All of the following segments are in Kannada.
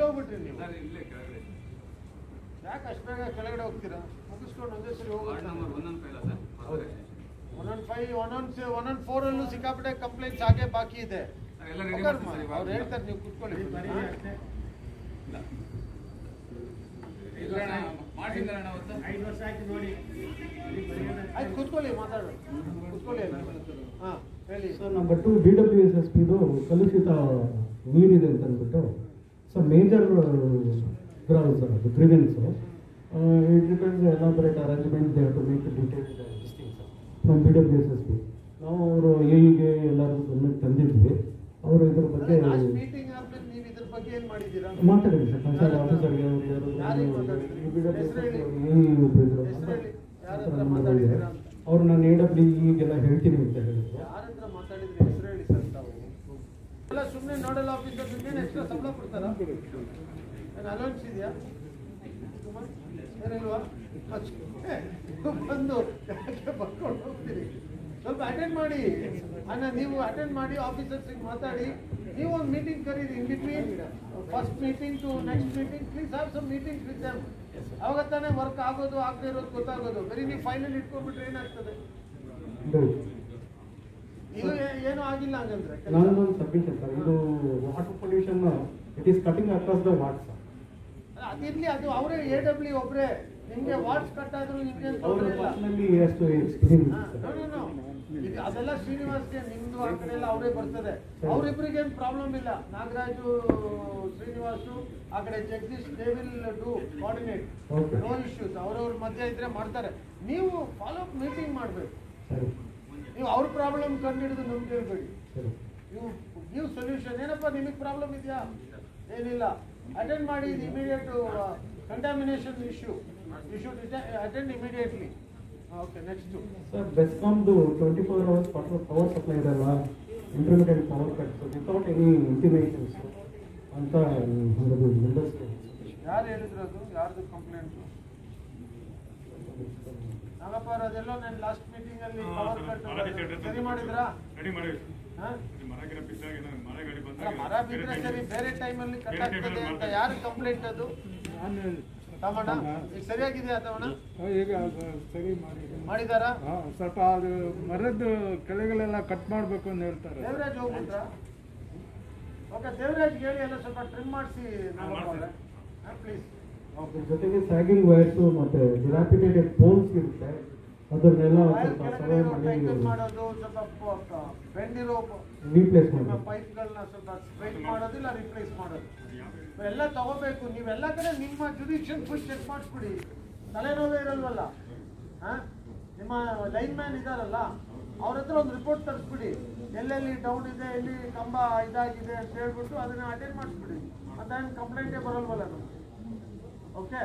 ಎಲ್ಲೋಗ್ಬಿಟ್ರಿ ನೀವು ಸರ್ ಇಲ್ಲೇ ಕೆಳಗಡೆ ಯಾಕೆ ಅಷ್ಟು ಬೇಗ ಕೆಳಗಡೆ ಹೋಗ್ತೀರಾ ಮುಗಿಸ್ಕೊಂಡು ಒಂದೇ ಸರಿ ವಾರ್ಡ್ ನಂಬರ್ ಹೋಗ್ತಾರೆ ಒಂದೊಂದು ಫೈಲ ಸರ್ ಹೌದು. ಒಂದೊಂದು ಫೈವ್ ಒಂದೊಂದು ಒಂದೊಂದು ಫೋರ್ ಅಲ್ಲೂ ಸಿಕ್ಕಾಪಟ್ಟೆ ಕಂಪ್ಲೇಂಟ್ಸ್ ಹಾಗೆ ಬಾಕಿ ಇದೆ ಸರ್, ಎಲ್ಲ ರೆಡಿ ಹೋಗಾರ್ ಮಾಡ್ತೀನಿ ಸರ್ ಅವ್ರು ಇವಾಗ. ಹೇಳ್ತಾರೆ ನೀವು ಕುತ್ಕೊಳ್ಳಿ ಹಾ? ಇಲ್ಲ ಅಣ್ಣ, ಮಾಡಿಲ್ಲ ಅಣ್ಣ ಅವತ್ತು ಐದು ವರ್ಷ ಆಯ್ತು ನೋಡಿ ಆಯ್ತು ಕುತ್ಕೊಳ್ಳಿ ಮಾತಾಡೋಣ ಕುತ್ಕೊಳ್ಳಿ ಹಾ ಹೇಳಿ sir number two B W S S ಪಿದು ಕಲುಷಿತ ನೀರಿದೆ ಅಂತ ಅಂದ್ಬಿಟ್ಟು ಸೊ ಮೇಜರ್ ಗ್ರೌಂಡ್ ಸರ್ ಅದು grievance it depends elaborate arrangement they to make detailed distinct sir from B W S S P ನಾವು ಅವರು ಎಇಗೆ ಎಲ್ಲರೂ ಗಮನಕ್ಕೆ ತಂದಿದ್ವಿ ಅವರು ಇದ್ರ ಬಗ್ಗೆ ಲಾಸ್ಟ್ ಮೀಟಿಂಗ್ ಆದ್ಮೇಲೆ ನೀವು ಇದ್ರ ಬಗ್ಗೆ ಏನ್ ಮಾಡಿದ್ದೀರಾ ಮಾತಾಡಿದ್ವಿ ಸರ್ ಕನ್ಸರ್ನ್ ಆಫೀಸರ್ಗೆ ಅವರು ಯಾರಿಗೆ ಮಾತಾಡಿದ್ರಿ? ಬಿ ಡಬ್ಲ್ಯೂ ಎಸ್ ಹೆಸ್ರು ಹೇಳಿ. ಎ ಒಬ್ರು ಇದ್ರು ಹೆಸ್ರು ಹೇಳಿ. ಯಾರ ಆ ಹತ್ರ ಥರ ಮಾತಾಡಿದ್ದೀರಾ? ಅವ್ರು ನಾನು ಎ ಡಬ್ಲ್ಯೂ ಈಗೆಲ್ಲ ಹೇಳ್ತೀನಿ ಅಂತ ಹೇಳಿದ್ರು ಯಾರ ಹತ್ರ ಮಾತಾಡಿದ್ರಿ ಹೆಸರು ಹೇಳಿ ಸರ್ ತಾವು ಎಲ್ಲ ಸುಮ್ಮನೆ ನೋಡಲ್ ಆಫೀಸರ್ ಇನ್ನೇನು ಎಕ್ಸ್ಟ್ರಾ ಸಂಬಳ ಕೊಡ್ತಾರ ಏನು ಅಲೌನ್ಸ್ ಇದೆಯಾ ಕುಮಾರ್? ಏನಿಲ್ವಾ ಅಚ್ಚ. ಬಂದು ಯಾಕೆ ಬರ್ಕೊಂಡು ಹೋಗ್ತೀರಿ ಸ್ವಲ್ಪ ಅಟೆಂಡ್ ಮಾಡಿ ಅಣ್ಣ ನೀವು ಅಟೆಂಡ್ ಮಾಡಿ ಆಫೀಸರ್ಸಿಗೆ ಮಾತಾಡಿ ನೀವು ಒಂದು ಮೀಟಿಂಗ್ ಕರೀರಿ in between first meeting to next meeting please have some meeting with them ಅವಾಗ ತಾನೇ ವರ್ಕ್ ಆಗೋದು ಆಗದೆ ಇರೋದು ಗೊತ್ತಾಗೋದು ಬರೀ ನೀವು ಫೈನಲ್ ಇಟ್ಕೊಂಡ್ಬಿಟ್ರೆ ಏನಾಗ್ತದೆ ಹೌದು. ಇದು ಏ- ಏನೂ ಆಗಿಲ್ಲ ಹಂಗಂದ್ರೆ ಕೆಲ್ಸ. ನಾನೊಂದು ಸಬ್ಮಿಷನ್ ಸರ್ ಇದು water pollution it is cutting across the wards ಅಲ್ಲ, ಅದಿರ್ಲಿ ಅದು ಅವರೇ ಎ ಡಬ್ಲ್ಯೂ ಒಬ್ರೇ ನಿಮ್ಗೆ ವಾಟ್ಸ್ ಕಟ್ ಆದ್ರೂ ನಿಮ್ಗೆ ಅವರು ತೊಂದ್ರೆ ಇಲ್ಲ ಪರ್ಸನಲಿ ಎಷ್ಟು ಎಕ್ಸ್ಪೀರಿಯನ್ಸ್ ಹಾ, no, no, no. ಇದು ಅದೆಲ್ಲ ಶ್ರೀನಿವಾಸ್ಗೆ ನಿಮ್ದು ಆ ಕಡೆ ಎಲ್ಲ ಅವರೇ ಬರ್ತದೆ ಅವ್ರಿಬ್ರಿಗೆ ಏನು ಪ್ರಾಬ್ಲಮ್ ಇಲ್ಲ ನಾಗರಾಜು ಶ್ರೀನಿವಾಸು ಆ ಕಡೆ Jagadish they will do coordinate Okay. No issues ಅವ್ರವ್ರ ಮಧ್ಯೆ ಇದ್ರೆ ಮಾಡ್ತಾರೆ ನೀವು ಫಾಲೋ ಅಪ್ ಮೀಟಿಂಗ್ ಮಾಡಬೇಕು ಸರಿ ನೀವು ಅವ್ರ ಪ್ರಾಬ್ಲಮ್ ಕಂಡುಹಿಡಿದು ನಮ್ಗೆ ಹೇಳ್ಬೇಡಿ ಸರಿ ನೀವು ಗಿವ್ ಸೊಲ್ಯೂಷನ್ ಏನಪ್ಪ ನಿಮಗೆ ಪ್ರಾಬ್ಲಮ್ ಇದೆಯಾ ಏನಿಲ್ಲ ಅಟೆಂಡ್ ಮಾಡಿ ಇದು immediate contamination issue you should attend immediately okay next sir ಬೆಸ್ಕಾಮ್ದು twenty four hours power power supply ಇರಲ್ಲ intermediate power cuts without any intimations ಅಂತ ಒಂದು ಮೆಂಬರ್ಸ್ ಯಾರು ಹೇಳಿದ್ರು ಅದು ಯಾರ್ದು ಕಂಪ್ಲೇಂಟ್ ನಾಗಪ್ಪ ಅವ್ರು ಅದೆಲ್ಲೋ ನಾನು ಲಾಸ್ಟ್ ಮೀಟಿಂಗ್ ಅಲ್ಲಿ ಪವರ್ ಕಟ್ ಸರಿ ಮಾಡಿದ್ರಾ ರೆಡಿ ಮಾಡಿವಿ ಹಾ? ಮರ ಗಿರ ಬಿದ್ದಾಗ ಏನೋ ಮರ ಗಾಡಿ ಅಲ್ಲ, ಬಂದಾಗ ಮರ ಬಿದ್ರೆ ಸರಿ ಬೇರೆ ಟೈಮಲ್ಲಿ ಕಟ್ ಆಗ್ತದೆ ಅಂತ ಯಾರು ಕಂಪ್ಲೇಂಟ್ ಅದು ತಮಣ ಈಗ ಸರಿಯಾಗಿದೆಯಾ ತಮಣ ಈಗ ಸರಿ ಮಾಡಿ ಮಾಡಿದಾರಾ ಹಾ, ಸ್ವಲ್ಪ ಅದು ಮರದ್ದು ಕೆಳಗಳೆಲ್ಲ ಕಟ್ ಮಾಡಬೇಕು ಅಂತ ಹೇಳ್ತಾರೆ ದೇವರಾಜ್ ಹೋಗ್ಬಿಟ್ರಾ ಓಕೆ ದೇವರಾಜ್ ಹೇಳಿ ಎಲ್ಲ ಸ್ವಲ್ಪ ಟ್ರಿಮ್ ಮಾಡಿಸಿ ಪ್ಲೀಸ್ ಅದ್ರ ಜೊತೆಗೆ ಸ್ಯಾಗಿಂಗ್ ವೈರ್ಸು ಮತ್ತೆ ಡಿಲಾಪಿಟೇಟೆಡ್ ಪೋಲ್ಸ್ ಇರುತ್ತೆ ಅದನ್ನೆಲ್ಲ ವೈರ್ ಸ್ವಲ್ಪ ಕೆಳಗಡೆ ಸರ್ವೆ ಇರೋ ಮಾಡಿ ಟೈಟಲ್ ಮಾಡೋದು ಸ್ವಲ್ಪ ಬೆಂಡಿರೋ ರೀಪ್ಲೇಸ್ ಮಾಡಿ ಪೈಪ್ಗಳನ್ನ ಸ್ವಲ್ಪ ಸ್ಟ್ರೈಟ್ ಮಾಡೋದಿಲ್ಲ ರಿಪ್ಲೇಸ್ ಮಾಡೋದು ಎಲ್ಲ ತಗೋಬೇಕು ನೀವೆಲ್ಲ ಕಡೆ ನಿಮ್ಮ ಜುಡಿಷಿಯಲ್ ಫುಡ್ ಚೆಕ್ ಮಾಡಿಸ್ಬಿಡಿ ತಲೆನೋವೇ ಇರಲ್ವಲ್ಲ ಹಾ? ನಿಮ್ಮ ಲೈನ್ ಮ್ಯಾನ್ ಇದಾರಲ್ಲ ಅವ್ರ ಹತ್ರ ಒಂದು ರಿಪೋರ್ಟ್ ತರಿಸ್ಬಿಡಿ ಎಲ್ಲೆಲ್ಲಿ ಡೌನ್ ಇದೆ ಎಲ್ಲಿ ಕಂಬ ಇದಾಗಿದೆ ಅಂತ ಹೇಳ್ಬಿಟ್ಟು ಅದನ್ನ ಅಟೆಂಡ್ ಮಾಡಿಸ್ಬಿಡಿ ಅದೇನು ಕಂಪ್ಲೇಂಟೇ ಬರಲ್ವಲ್ಲ ನಮ್ಗೆ ಓಕೆ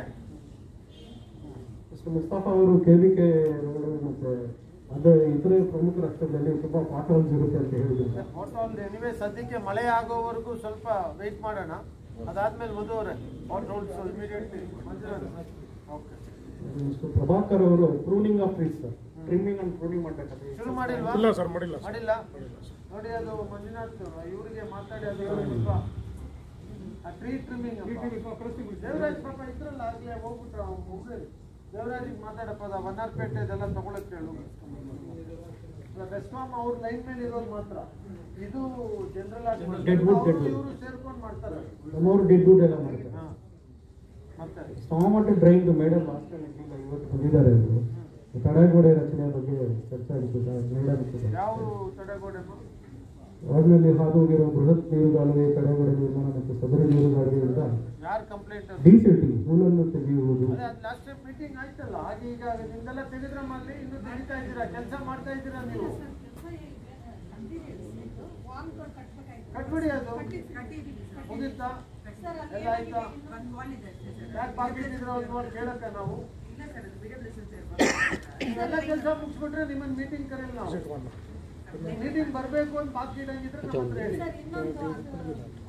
ಮಿಸ್ಟರ್ ಮುಸ್ತಫಾ ಅವರು ಕೆ ವಿ ಕೆ ರೋಡ್ ಮತ್ತೆ ಅದೇ ಇತರೆ ಪ್ರಮುಖ ರಸ್ತೆಗಳಲ್ಲಿ ತುಂಬಾ ಪಾಟ್ ಹೋಲ್ಸ್ ಇರುತ್ತೆ ಅಂತ ಹೇಳಿದ್ರು ಫೋಟೋ ಅಲ್ಲಿ ಎನಿವೆ ಸದ್ಯಕ್ಕೆ ಮಳೆ ಆಗೋವರೆಗೂ ಸ್ವಲ್ಪ ವೆಯ್ಟ್ ಮಾಡೋಣ ಅದಾದ್ಮೇಲೆ ಮದುವರೆ what roles immediately Manjunath okay mister Prabhakar ಅವರು pruning of trees sir trimming and pruning ಮಾಡ್ಬೇಕಾದ್ರೆ ಶುರು ಮಾಡಿಲ್ವಾ ಇಲ್ಲ ಸರ್ ಮಾಡಿಲ್ಲ ಮಾಡಿಲ್ಲ ನೋಡಿ ಅದು ಮಂಜುನಾಥ್ ಇವರಿಗೆ ಮಾತಾಡಿ ಅದು ಸ್ವಲ್ಪ ಆ ಟ್ರೀ ಟ್ರಿಮ್ಮಿಂಗ್ ದೇವರಾಜ್ ಪಾಪ ಇದ್ರಲ್ಲ ಆಗ್ಲೇ ಹೋಗ್ಬಿಟ್ರ ಮುಗ್ರಿ ದೇವರಾಜಿಗೆ ಮಾತಾಡಪ್ಪ ಅದು ವನ್ನಾರ್ಪೇಟೆ ಇದೆಲ್ಲ ತಗೊಳಕ್ ಹೇಳು ಬೆಸ್ಕಾಮ್ ಅವ್ರ ಲೈನ್ ಮೇಲೆ ಇರೋದು ಮಾತ್ರ ಇದು ಜನರಲ್ ಆಗಿ Deadwood, Deadwood. ಇವರು ಸೇರ್ಕೊಂಡು ಮಾಡ್ತಾರೆ ನಮ್ಮವರು ಡೆಡ್ ವುಡ್ ಎಲ್ಲ ಮಾಡ್ತಾರೆ ಹಾ. ಮತ್ತೆ storm water drain madam last time ಈಗ ಇವತ್ತು ಬಂದಿದ್ದಾರೆ ಅವರು ತಡೆಗೋಡೆ ರಚನೆ ಬಗ್ಗೆ ಚರ್ಚೆ ಆಗುತ್ತೆ ಸರ್ ನೀಡಾಗುತ್ತೆ ಯಾವ ತಡೆಗೋಡೆ ಆದ್ಮೇಲೆ ಹಾದು ಹೋಗಿರೋ ಬೃಹತ್ ನೀರುಗಾಲುವೆ ತಡೆಗೋಡೆ ನಿರ್ಮಾಣ ಮತ್ತು ಸದರಿ ನೀರುಗಾಲುವೆಯಿಂದ ಯಾರು ಕಂಪ್ಲೇಂಟ್ ಡಿಸೆಲ್ಟಿಂಗ್ ಹೂಲನ್ನು ತೆಗೆಯುವುದು ಅದೇ ಅದು ಲಾಸ್ಟ್ ಟೈಮ್ ಮೀಟಿಂಗ್ ಆಯ್ತಲ್ಲ ಹಾಗೆ ಈಗ ನಿಮ್ದೆಲ್ಲ ತೆಗೆದ್ರ ಮಲ್ಲಿ ಇನ್ನು ತೆಗಿತಾ ಇದ್ದೀರಾ ಕೆಲಸ ಮಾಡ್ತಾ ಇದ್ದೀರಾ ನೀವು ಕಟ್ಬಿಡಿ ಅದು ಮುಗೀತಾ ಎಲ್ಲ ಆಯ್ತಾ ಯಾಕೆ ಬಾಕಿ ಇದ್ದಿದ್ರೆ ಒಂದು ನೋಡಿ ಕೇಳಕ್ಕ ನಾವು ನೀವೆಲ್ಲ ಕೆಲಸ ಮುಗಿಸ್ಬಿಟ್ರೆ ನಿಮ್ಮನ್ನ ಮೀಟಿಂಗ್ ಕರೆಯಲ್ಲ ನಾವು ಮೀಟಿಂಗ್ ಬರಬೇಕು ಅಂತ ಬಾಕಿ ಇಡಂಗಿದ್ರೆ ನಮ್ಮ ಹತ್ರ ಹೇಳಿ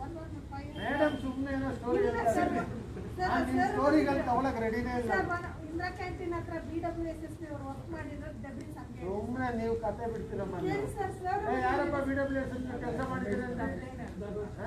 ಮೇಡಮ್ ಸುಮ್ಮನೆ ಏನೋ ಸ್ಟೋರಿ ಹೇಳ್ತಾರೆ ನಾನು ನಿಮ್ಮ ಸ್ಟೋರಿಗಳು ತಗೊಳಕ್ ರೆಡಿನೇ ಇಲ್ಲ ಇಂದಿರಾ ಕ್ಯಾಂಟೀನ್ ಹತ್ರ ಬಿ ಡಬ್ಲ್ಯೂ ಎಸ್ ಎಸ್ ಅವರು ವರ್ಕ್ ಮಾಡಿರೋ ಡಬ್ಲ್ಯೂ ಸಂಖ್ಯೆ ಸುಮ್ಮನೆ ನೀವು ಕತೆ ಬಿಡ್ತೀರಮ್ಮ ನೀವು ಕೇಳಿ ಸರ್, ಸರ್. ಏ, ಯಾರಪ್ಪ ಬಿ ಡಬ್ಲ್ಯೂ ಎಸ್ ಕೆಲಸ ಮಾಡಿದ್ದೀರಿ ಅಂತ ಹಾ?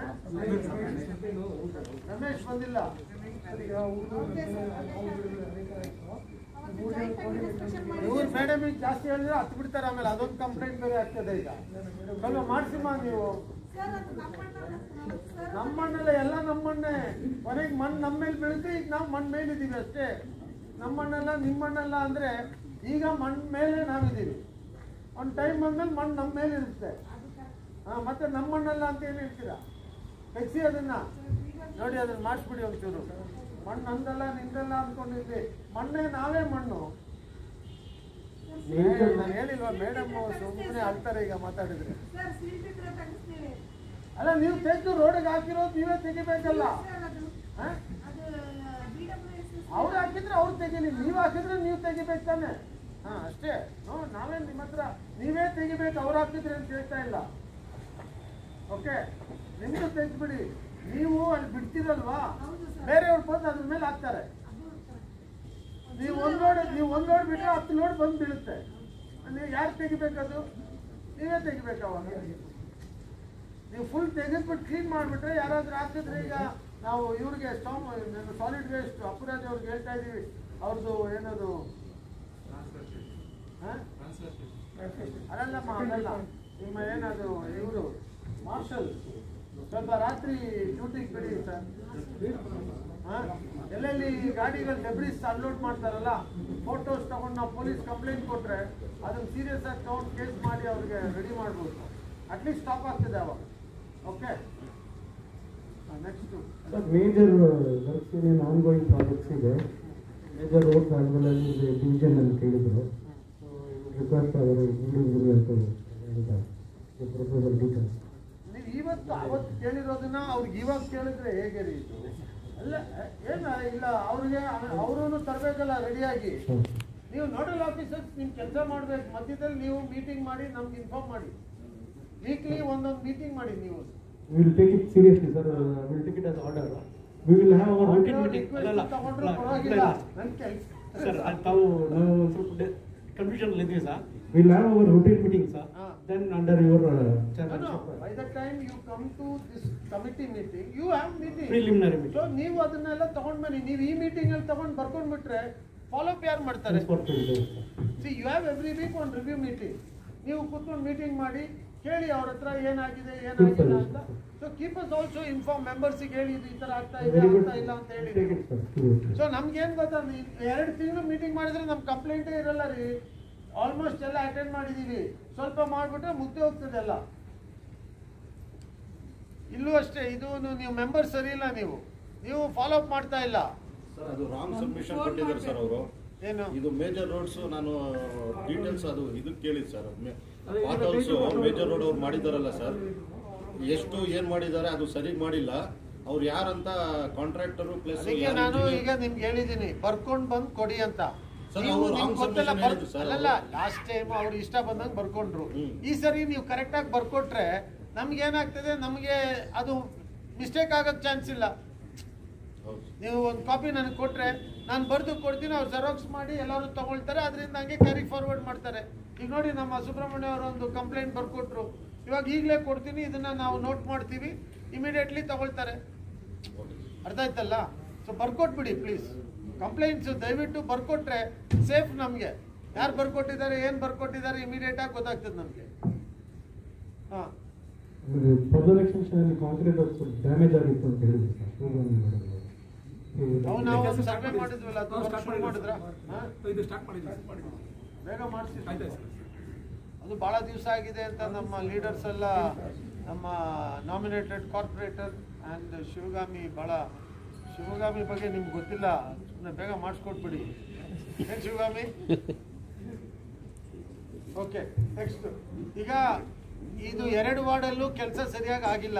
ರಮೇಶ್ ಬಂದಿಲ್ಲ ಓಕೆ ಸರ್, ಅವತ್ತು ಜಾಯಿಂಟ್ ಆಗಿ ಡಿಸ್ಕಷನ್ ಇವ್ರು ಮಾಡಿ ಮೇಡಮ್ ಜಾಸ್ತಿ ಹೇಳಿದ್ರೆ ಹತ್ತು ಬಿಡ್ತಾರೆ ಆಮೇಲೆ ಅದೊಂದು ಕಂಪ್ಲೇಂಟ್ ಬೇರೆ ಆಗ್ತದೆ ಈಗ ಸ್ವಲ್ಪ ಮಾಡಿಸಿಮ್ಮ ನೀವು ಸರ್ ಅದು ನಮ್ಮಣ್ಣ ಸರ್ ನಮ್ಮಣ್ಣಲ್ಲ ಎಲ್ಲ ನಮ್ಮಣ್ಣೆ ಕೊನೆಗೆ ಮಣ್ಣು ನಮ್ಮ ಮೇಲೆ ಬೀಳುತ್ತೆ ಈಗ ನಾವು ಮಣ್ಣು ಮೇಲಿದ್ದೀವಿ ಅಷ್ಟೇ ನಮ್ಮಣ್ಣಲ್ಲ ನಿಮ್ಮಣ್ಣಲ್ಲ ಅಂದ್ರೆ ಈಗ ಮಣ್ಣು ಮೇಲೆ ನಾವಿದ್ದೀವಿ ಒಂದು ಟೈಮ್ ಬಂದ್ಮೇಲೆ ಮಣ್ಣು ನಮ್ಮ ಮೇಲೆ ಇರುತ್ತೆ ಹಾ ಮತ್ತೆ ನಮ್ಮಣ್ಣಲ್ಲ ಅಂತ ಏನು ಹೇಳ್ತೀರಾ ತೆಗ್ಸಿ ಅದನ್ನ ನೋಡಿ ಅದನ್ನ ಮಾಡಿಸ್ಬಿಡಿ ಒಂಚೂರು ಮಣ್ಣು ನಂದಲ್ಲ ನಿಂದಲ್ಲ ಅನ್ಕೊಂಡಿದ್ವಿ ಮಣ್ಣೆ ನಾವೇ ಮಣ್ಣು ನಾನು ಹೇಳಿಲ್ವಾ ಮೇಡಮ್ ಸುಮ್ಮನೆ ಅಳ್ತಾರೆ ಈಗ ಮಾತಾಡಿದ್ರೆ ಸರ್ ಸೀಟ್ ಇದ್ರೆ ತೆಗಿಸ್ತೀವಿ ಅಲ್ಲ ನೀವು ತೆಗೆದು ರೋಡಿಗೆ ಹಾಕಿರೋದು ನೀವೇ ತೆಗಿಬೇಕಲ್ಲ ಸರ್ ಅದು ಹಾ? ಅದು ಬಿ ಡಬ್ಲ್ಯೂ ಎಸ್ ಎಸ್ ಅವ್ರು ಹಾಕಿದ್ರೆ ಅವ್ರು ತೆಗೀಲಿ ನೀವು ಹಾಕಿದ್ರೆ ನೀವು ತೆಗಿಬೇಕು ತಾನೆ ಹಾ ಅಷ್ಟೇ ಹ್ಞೂ ನಾವೇ ನಿಮ್ಮ ಹತ್ರ ನೀವೇ ತೆಗಿಬೇಕು ಅವ್ರು ಹಾಕಿದ್ರೆ ಅಂತ ಹೇಳ್ತಾ ಇಲ್ಲ ಓಕೆ ನಿಮ್ದು ತೆಗ್ದ್ಬಿಡಿ ನೀವು ಅಲ್ಲಿ ಬಿಡ್ತೀರಲ್ವಾ ಬೇರೆಯವ್ರು ಬಂದು ಅದ್ರ ಮೇಲೆ ಹಾಕ್ತಾರೆ ನೀವು ಒಂದ್ ಲೋಡ್ ನೀವು ಒಂದ್ ಲೋಡ್ ಬಿಟ್ರೆ ಹತ್ತು ಲೋಡ್ ಬಂದು ಬೀಳುತ್ತೆ ನೀವು ಯಾರು ತೆಗಿಬೇಕದು ನೀವೇ ತೆಗಿಬೇಕು ಅವಾಗ ನೀವು ಫುಲ್ ತೆಗೆದ್ಬಿಟ್ಟು ಕ್ಲೀನ್ ಮಾಡಿಬಿಟ್ರೆ ಯಾರಾದ್ರೂ ಹಾಕಿದ್ರೆ ಈಗ ನಾವು ಇವ್ರಿಗೆ ಸ್ಟಾಮ್ ಸಾಲಿಡ್ ವೇಸ್ಟ್ ಅಪರಾಜ್ ಅವ್ರಿಗೆ ಹೇಳ್ತಾ ಇದೀವಿ ಅವ್ರದ್ದು ಏನದು ಹಾ? ಅದಲ್ಲಮ್ಮ ಅದಲ್ಲ ನಿಮ್ಮ ಏನದು ಇವರು ಮಾರ್ಷಲ್ ಸ್ವಲ್ಪ ರಾತ್ರಿ ಡ್ಯೂಟಿಗೆ ಬಿಡಿ ಸರ್ ಹಾ? ಎಲ್ಲೆಲ್ಲಿ ಗಾಡಿಗಳು ಡೆಬ್ರಿಸ್ ಅನ್ಲೋಡ್ ಮಾಡ್ತಾರಲ್ಲ ಫೋಟೋಸ್ ತಗೊಂಡು ನಾವು ಪೊಲೀಸ್ ಕಂಪ್ಲೇಂಟ್ ಕೊಟ್ರೆ ಅದನ್ನ ಸೀರಿಯಸ್ ಆಗಿ ತಗೊಂಡು ಕೇಸ್ ಮಾಡಿ ಅವ್ರಿಗೆ ರೆಡಿ ಮಾಡ್ಬೋದು ಅಟ್ಲೀಸ್ಟ್ ಸ್ಟಾಪ್ ಆಗ್ತದೆ ಅವಾಗ okay next sir major works ಏನೇನು ಆನ್ ಗೋಯಿಂಗ್ ಪ್ರಾಜೆಕ್ಟ್ಸ್ ಇದೆ major roads as well as division ಅಂತ ಕೇಳಿದ್ರು ರಿಕ್ವೆಸ್ಟ್ ಅವರು ಇಂಡಿವಿಜುವಲ್ ಅಂತ ಹೇಳಿದ್ದಾರೆ ಪ್ರೊಫೆಸರ್ ಡೀಟೇಲ್ಸ್ ನೀವು ಇವತ್ತು ಅವತ್ತು ಕೇಳಿರೋದನ್ನ ಅವ್ರಿಗೆ ಇವಾಗ ಕೇಳಿದ್ರೆ ಹೇಗೆ ರೀ ಇದು ಅಲ್ಲ ಏನ ಇಲ್ಲ ಅವ್ರಿಗೆ ಅವರು ತರಬೇಕಲ್ಲ ರೆಡಿಯಾಗಿ ನೀವು ನೋಡಲ್ ಆಫೀಸರ್ಸ್ ನಿಮ್ ಕೆಲಸ ಮಾಡ್ಬೇಕು ಮಧ್ಯದಲ್ಲಿ ನೀವು ಮೀಟಿಂಗ್ ಮಾಡಿ ನಮ್ಗೆ ಇನ್ಫಾರ್ಮ್ ಮಾಡಿ ವೀಕ್ಲಿ ಒಂದೊಂದು ಮೀಟಿಂಗ್ ಮಾಡಿ ನೀವು will take it seriously sir will take it as order we will have our routine meeting Request ತಗೊಂಡ್ರು ಪರವಾಗಿಲ್ಲ ನನ್ ಕೆಲ್ಸ ಸರ್ ತಾವು ನಾವು ಸ್ವಲ್ಪ ಕನ್ಫ್ಯೂಷನ್ ಇದ್ದೀವಿ sir will have our routine meeting sir ಹಾ. Then under your No, no. Charge By the time you come to this committee meeting, you have meeting. Preliminary meeting. So ನೀವು ಅದನ್ನೆಲ್ಲ ತಗೊಂಡ್ ಬನ್ನಿ ನೀವು ಈ ಮೀಟಿಂಗ್ ಅಲ್ಲಿ ತಗೊಂಡ್ ಬರ್ಕೊಂಡ್ಬಿಟ್ರೆ ಫಾಲೋ ಅಪ್ ಯಾರು ಮಾಡ್ತಾರೆ see you have every week ಒಂದು ರಿವ್ಯೂ ಮೀಟಿಂಗ್ ನೀವು ಕೂತ್ಕೊಂಡು ಮೀಟಿಂಗ್ ಮಾಡಿ ಕೇಳಿ ಅವ್ರ ಹತ್ರ ಏನಾಗಿದೆ ಏನಾಗಿಲ್ಲ ಅಂತ so keep us also inform ಮೆಂಬರ್ಸಿಗೆ ಹೇಳಿ ಇದು ಈ ತರ ಆಗ್ತಾ ಇದೆ ವೆರಿ ಗುಡ್ ಆಗ್ತಾ ಇಲ್ಲ ಅಂತ ಹೇಳಿ take it sir seriously so ನಮ್ಗೇನ್ ಗೊತ್ತಾ ಎರಡು ತಿಂಗಳು ಮೀಟಿಂಗ್ ಮಾಡಿದ್ರೆ ನಮ್ ಕಂಪ್ಲೇಂಟೇ ಇರಲ್ಲ ರೀ ಆಲ್ಮೋಸ್ಟ್ ಎಲ್ಲ ಅಟೆಂಡ್ ಮಾಡಿದೀವಿ ಸ್ವಲ್ಪ ಮಾಡ್ಬಿಟ್ರೆ ಮುಗ್ದೆ ಹೋಗ್ತದೆ ಎಲ್ಲ ಇಲ್ಲೂ ಅಷ್ಟೇ ಇದು ನೀವು ಮೆಂಬರ್ ಸರಿ ಇಲ್ಲ ನೀವು ನೀವು ಫಾಲೋ ಅಪ್ ಮಾಡ್ತಾ ಇಲ್ಲ ಸರ್ ಅದು ರಾಂಗ್ ಸಬ್ಮಿಷನ್ ಕೊಟ್ಟಿದ್ದಾರೆ ಸರ್ ಅವರು ಏನು ಇದು ಮೇಜರ್ ರೋಡ್ಸ್ ನಾನು ಡೀಟೇಲ್ಸ್ ಅದು ಇದು ಕೇಳಿದ್ ಸರ್ ಪಾಟಲ್ಸ್ ಮೇಜರ್ ರೋಡ್ ಅವ್ರು ಮಾಡಿದಾರಲ್ಲ ಸರ್ ಎಷ್ಟು ಏನ್ ಮಾಡಿದ್ದಾರೆ ಅದು ಸರಿ ಮಾಡಿಲ್ಲ ಅವ್ರು ಯಾರಂತ ಕಾಂಟ್ರಾಕ್ಟರು ಪ್ಲಸ್ ಅದಕ್ಕೆ ನಾನು ಈಗ ನಿಮ್ಗೆ ಹೇಳಿದ್ದೀನಿ ಬರ್ಕೊಂಡ್ ಬಂದ್ ಕೊಡಿ ಅಂತ ಸರ್, ನೀವು ಅವ್ರು ನಿಮ್ಗೆ wrong ಗೊತ್ತಿಲ್ಲ submission ಬರ್- ಹೇಳಿದ್ರು ಸರ್ ಅಲ್ಲಲ್ಲ ಲಾಸ್ಟ್ ಟೈಮ್ ಅವ್ರು ಇಷ್ಟ ಬಂದಂಗ್ ಬರ್ಕೊಂಡ್ರು ಹ್ಮ್. ಈ ಸರಿ ನೀವು ಕರೆಕ್ಟ್ ಆಗಿ ಬರ್ಕೊಟ್ರೆ ನಮ್ಗೆ ಏನಾಗ್ತದೆ ನಮ್ಗೆ ಅದು ಮಿಸ್ಟೇಕ್ ಆಗಕ್ ಚಾನ್ಸ್ ಇಲ್ಲ ನೀವು ಒಂದು ಕಾಪಿ ನನಗೆ ಕೊಟ್ರೆ ನಾನು ಬರೆದು ಕೊಡ್ತೀನಿ ಅವ್ರು ಜೆರಾಕ್ಸ್ ಮಾಡಿ ಎಲ್ಲರೂ ತಗೊಳ್ತಾರೆ ಅದರಿಂದ ಹಂಗೆ ಕ್ಯಾರಿ ಫಾರ್ವರ್ಡ್ ಮಾಡ್ತಾರೆ ಈಗ ನೋಡಿ ನಮ್ಮ ಸುಬ್ರಹ್ಮಣ್ಯ ಅವರು ಒಂದು ಕಂಪ್ಲೇಂಟ್ ಬರ್ಕೊಟ್ರು ಇವಾಗ ಈಗಲೇ ಕೊಡ್ತೀನಿ ಇದನ್ನ ನಾವು ನೋಟ್ ಮಾಡ್ತೀವಿ ಇಮಿಡಿಯೇಟ್ಲಿ ತಗೊಳ್ತಾರೆ ಅರ್ಥ ಆಯ್ತಲ್ಲ ಸೊ ಬರ್ಕೊಟ್ಬಿಡಿ ಪ್ಲೀಸ್ ಕಂಪ್ಲೇಂಟ್ಸ್ ದಯವಿಟ್ಟು ಬರ್ಕೊಟ್ರೆ ಸೇಫ್ ನಮಗೆ ಯಾರು ಬರ್ಕೊಟ್ಟಿದ್ದಾರೆ ಏನು ಬರ್ಕೊಟ್ಟಿದ್ದಾರೆ ಇಮಿಡಿಯೇಟ್ ಆಗಿ ಗೊತ್ತಾಗ್ತದೆ ನಮಗೆ ಹಾಂ ಫರ್ದರ್ ಎಕ್ಸ್ಟೆನ್ಷನ್ ಅಲ್ಲಿ ಕಾಂಕ್ರೀಟ್ ಡ್ಯಾಮೇಜ್ ಆಗಿತ್ತು ಅಂತ ಹೇಳಿದ್ರು ಸರ್ ಶಿವಗಂಗೆ ಮೇಡಮ್ ಅವರು. ಅವು ನಾವು ಒಂದು ಸರ್ವೆ ಮಾಡಿದ್ವಲ್ಲ ಅದು work ಶುರು ಮಾಡಿದ್ರಾ ಹಾಂ ಇದು ಸ್ಟಾರ್ಟ್ ಮಾಡಿದ್ದೀವಿ ಬೇಗ ಮಾಡಿಸಿ ಆಯ್ತು ಸರ್ ಅದು ಬಹಳ ದಿವಸ ಆಗಿದೆ ಅಂತ ನಮ್ಮ ಲೀಡರ್ಸ್ ಎಲ್ಲ ನಮ್ಮ ನಾಮಿನೇಟೆಡ್ ಕಾರ್ಪೊರೇಟರ್ ಆ್ಯಂಡ್ ಶಿವಗಾಮಿ ಭಾಳ ಶಿವಗಾಮಿ ಬಗ್ಗೆ ನಿಮ್ಗೆ ಗೊತ್ತಿಲ್ಲ ಸುಮ್ಮನೆ ಬೇಗ ಮಾಡಿಸ್ಕೊಟ್ಬಿಡಿ ಏನು ಶಿವಗಾಮಿ ಓಕೆ ನೆಕ್ಸ್ಟ್ ಈಗ ಇದು ಎರಡು ವಾರ್ಡಲ್ಲೂ ಕೆಲಸ ಸರಿಯಾಗಿ ಆಗಿಲ್ಲ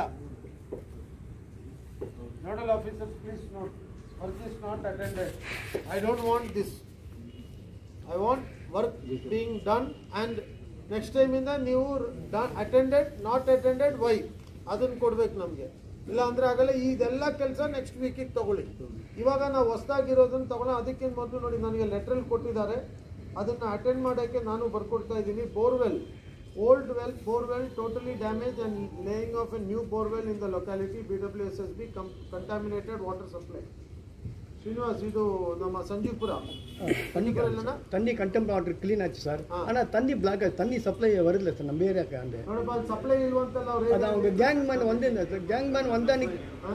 nodal officer please note work is not attended I don't want this I want work being done and next ಟೈಮಿಂದ ನೀವು ಅಟೆಂಡೆಡ್ ನಾಟ್ ಅಟೆಂಡೆಡ್ ವೈ ಅದನ್ನು ಕೊಡ್ಬೇಕು ನಮಗೆ ಇಲ್ಲ ಅಂದ್ರೆ ಆಗಲ್ಲ ಇದೆಲ್ಲ ಕೆಲಸ ನೆಕ್ಸ್ಟ್ ವೀಕಿಗೆ ತಗೊಳ್ಳಿ ಇವಾಗ ನಾವು ಹೊಸ್ದಾಗಿರೋದನ್ನ ತಗೊಳ್ಳೋ ಅದಕ್ಕಿಂತ ಮೊದಲು ನೋಡಿ ನನಗೆ ಲೆಟ್ರಲ್ಲಿ ಕೊಟ್ಟಿದ್ದಾರೆ ಅದನ್ನ ಅಟೆಂಡ್ ಮಾಡೋಕ್ಕೆ ನಾನು ಬರ್ಕೊಡ್ತಾ ಇದ್ದೀನಿ borewell old well borewell totally damage and laying of a new borewell in the locality B W S S B contaminated water supply Srinivas ಇದು ನಮ್ಮ ಸಂಜೀವ್ಪುರ தண்ணி ಸಂಜೀವ್ಪುರ தண்ணி கண்டெம்ட் வாட்டர் க்ளீன் ஆச்சு சார் ஆ. ஆனால் தண்ணி பிளாக் தண்ணி சப்ளை வரல சார் நம்ம ஏரியாக்கு அந்த ನೋಡಪ್ಪ ಅಲ್ಲಿ ಸಪ್ಲೈ ಇಲ್ವಂತಲ್ಲ ಅವ್ರು அது அவங்க கேங் மேன் வந்து கேங் மேன் வந்த அன்னைக்கு ಹಾ?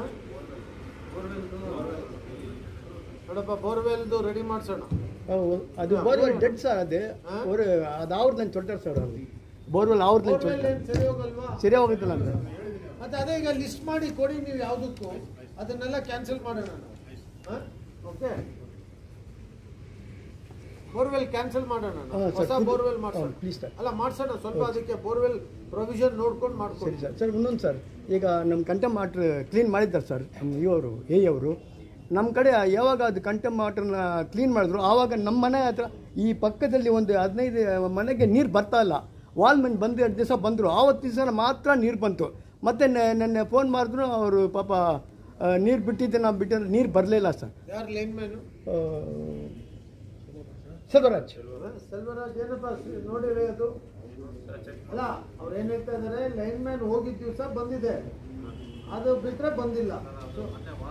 ನೋಡಪ್ಪ ಬೋರ್ವೆಲ್ದು ರೆಡಿ ಮಾಡ್ಸೋಣ அது போர்வெல் டெட் சார் அது ஆ? ஒரு அது ஆவறதுன்னு சொல்லிட்டார் சார் ಅದು ಬೋರ್ವೆಲ್ ಆವರ್ತದೆ ಬೋರ್ವೆಲ್ சொல்லிட்டார் ಏನ್ ಸರಿ ಹೋಗಲ್ವಾ ಸರಿ ಹೋಗುತ್ತಿಲ್ಲ ಅಂದ್ರೆ ಮತ್ತೆ ಅದೇ ಈಗ ಲಿಸ್ಟ್ ಮಾಡಿ ಕೊಡಿ ನೀವು ಯಾವುದಕ್ಕೂ ಅದನ್ನೆಲ್ಲ ಕ್ಯಾನ್ಸಲ್ ಮಾಡೋಣ ಓಕೆ ಬೋರ್ವೆಲ್ ಕ್ಯಾನ್ಸಲ್ ಮಾಡೋಣ ನಾವು. ಹಾ, ಸರ್, ಹೊಸ ಇದು- ಬೋರ್ವೆಲ್ ಹಾ, ಮಾಡ್ಸೋಣ please, sir. ಅಲ್ಲ ಮಾಡ್ಸೋಣ ಸ್ವಲ್ಪ ಅದಕ್ಕೆ ಬೋರ್ವೆಲ್ ಪ್ರೊವಿಷನ್ ನೋಡ್ಕೊಂಡು ಸರಿ ಮಾಡ್ಕೊಳ್ಳಿ ಸರ್ ಸರ್ ಇನ್ನೊಂದು ಸರ್ ಈಗ ನಮ್ಮ ಕಂಟೆಮ್ ವಾಟ್ರ್ ಕ್ಲೀನ್ ಮಾಡಿದ್ದಾರೆ ಸರ್ ನಮ್ಮ ಇವರು ಎ ಅವರು ನಮ್ಮ ಕಡೆ ಯಾವಾಗ ಅದು ಕಂಟೆಮ್ ವಾಟ್ರನ್ನ ಕ್ಲೀನ್ ಮಾಡಿದ್ರು ಆವಾಗ ನಮ್ಮ ಮನೆ ಹತ್ರ ಈ ಪಕ್ಕದಲ್ಲಿ ಒಂದು ಹದಿನೈದು ಮನೆಗೆ ನೀರು ಬರ್ತಾ ಇಲ್ಲ ವಾಲ್ಮೆನ್ ಬಂದು ಎರಡು ದಿವಸ ಬಂದರು ಆವತ್ತು ದಿವಸ ಮಾತ್ರ ನೀರು ಬಂತು ಮತ್ತೆ ನೆನ್ನೆ ಫೋನ್ ಮಾಡಿದ್ರು ಅವರು ಪಾಪ ನೀರು ಬಿಟ್ಟಿದ್ದೆ ನಾವು ಬಿಟ್ಟಿದ್ರೆ ನೀರು ಬರಲಿಲ್ಲ ಸರ್ ಯಾರು ಲೈನ್ ಮ್ಯಾನು ಆ, ಸದರಾಜ್ ಸೆಲ್ವರಾಜ್ ಏನಪ್ಪ ಸಿ- ನೋಡಿರಿ ಅದು ಅಲ್ಲ ಅವ್ರು ಏನ್ ಹೇಳ್ತಾ ಇದಾರೆ ಲೈನ್ ಮ್ಯಾನ್ ಹೋಗಿದ್ದ ದಿವಸ ಬಂದಿದೆ ಅದು ಬಿಟ್ರೆ ಬಂದಿಲ್ಲ So-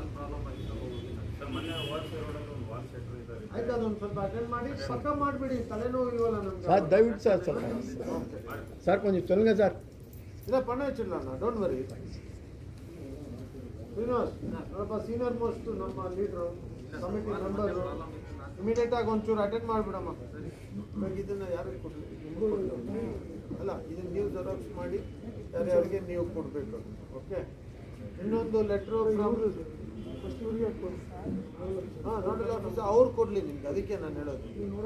ಆಯ್ತು ಅದೊಂದು ಸ್ವಲ್ಪ ಅಟೆಂಡ್ ಮಾಡಿ ಪಕ್ಕ ಮಾಡ್ಬಿಡಿ ತಲೆನೋವು ಇಲ್ವಲ್ಲ ನಮ್ಗೆ சார் தயவுட்டு சார் சார் சார் கொஞ்சம் சொல்லுங்கள் சார் ಇಲ್ಲ ಪಣ ಹಚ್ಚಿಲ್ಲ ಡೋಂಟ್ ವರಿ ಶ್ರೀನಿವಾಸ್ ಸ್ವಲ್ಪ ಸೀನಿಯರ್ ಮೋಸ್ಟ್ ನಮ್ಮ ಲೀಡ್ರು ಕಮಿಟಿ ಮೆಂಬರ್ ಇಮಿಡಿಯೇಟ್ ಆಗಿ ಒಂಚೂರು ಅಟೆಂಡ್ ಮಾಡ್ಬಿಡಮ್ಮ ಇವಾಗ ಇದನ್ನ ಯಾರಿಗೆ ಕೊಡ್ಲಿ ನಿಮ್ಗೆ ಕೊಡ್ಲಿ. ಅಲ್ಲ ಇದನ್ನ ನೀವು ಜೆರಾಕ್ಸ್ ಮಾಡಿ ಯಾರ್ಯಾರಿಗೆ ನೀವು ಕೊಡಬೇಕು ಓಕೆ ಇನ್ನೊಂದು ಲೆಟ್ರು ಹಾಂ ನೋಡಲ್ಲ ಆಫೀಸರ್ ಅವ್ರು ಕೊಡ್ಲಿ ನಿಮ್ಗೆ ಅದಕ್ಕೆ ನಾನು ಹೇಳೋದು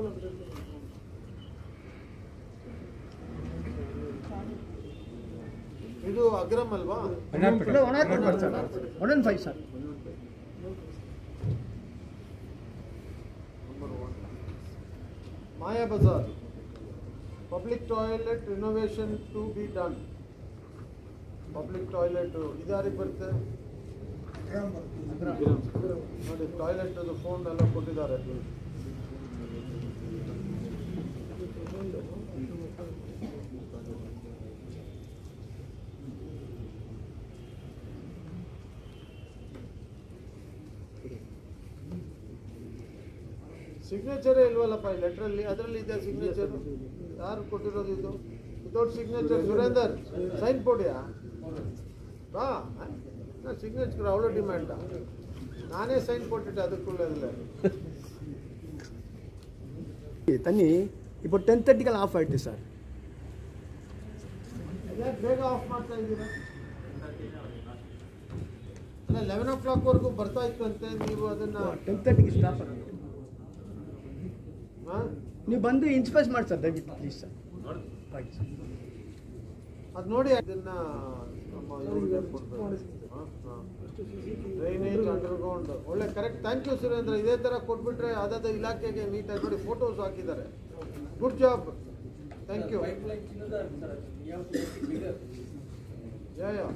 ಇದು ಅಗ್ರಮ್ ಅಲ್ವಾ ಒನ್ ಆರ್ ಕೊಡ್ಬಾರ್ದು sir one on five sir Maya Bazaar. Public toilet renovation to be done. Public toilet, ಇದು ಯಾರಿಗೆ ಬರುತ್ತೆ ನೋಡಿ ಟಾಯ್ಲೆಟ್ ಫೋನ್ ಎಲ್ಲ ಕೊಟ್ಟಿದ್ದಾರೆ ಸಿಗ್ನೇಚರೇ ಇಲ್ವಲ್ಲಪ್ಪ ಈ ಲೆಟ್ರಲ್ಲಿ ಅದರಲ್ಲಿ ಇದೆ ಸಿಗ್ನೇಚರ್ ಯಾರು ಕೊಟ್ಟಿರೋದು ಇದು ವಿತೌಟ್ ಸಿಗ್ನೇಚರ್ ಸುರೇಂದರ್ ಸೈನ್ ಕೊಡಿಯಾ ಬಾ ಸಿಗ್ನೇಚರ್ ಅವಳು ಡಿಮ್ಯಾಂಡ ನಾನೇ ಸೈನ್ ಕೊಟ್ಟಿದ್ದೆ ಅದಕ್ಕುಳ್ಳದಿಲ್ಲ தண்ணி இப்போ டென் தேர்ட்டிக்கெல்லாம் ஆஃப் ஆகிட்டு சார் ಯಾಕೆ ಬೇಗ ಆಫ್ ಮಾಡ್ತಾ ಇದ್ದೀರಾ ಅಲ್ಲ ಲೆವೆನ್ ಓ ಕ್ಲಾಕ್ವರೆಗೂ ಬರ್ತಾ ಇತ್ತಂತೆ ನೀವು ಅದನ್ನ ಟೆನ್ ತರ್ಟಿಗೆ ಸ್ಟಾಪ್ ಆಗುತ್ತೆ ಹಾ? ನೀವು ಬಂದು ಇನ್ಸ್ಪೆಕ್ಟ್ ಮಾಡಿ ಸರ್ ದಯವಿಟ್ಟು ಪ್ಲೀಸ್ ಸರ್ ಆಯ್ತು ಸರ್ ಅದ್ ನೋಡಿ ಅದನ್ನ ನಮ್ಮ ಇವ್ರಿಗೆ ಕೊಡ್ಬೇಕು. ಹಾ, ಹಾ. ಡ್ರೈನೇಜ್ ಅಂಡರ್ಗ್ರೌಂಡ್ ಒಳ್ಳೆ ಕರೆಕ್ಟ್ ಥ್ಯಾಂಕ್ ಯು ಸುರೇಂದ್ರ ಇದೇ ತರ ಕೊಟ್ಬಿಟ್ರೆ ಅದಾದ ಇಲಾಖೆಗೆ ನೀಟಾಗಿ ನೋಡಿ ಫೋಟೋಸ್ ಹಾಕಿದ್ದಾರೆ good job thank you yeah yeah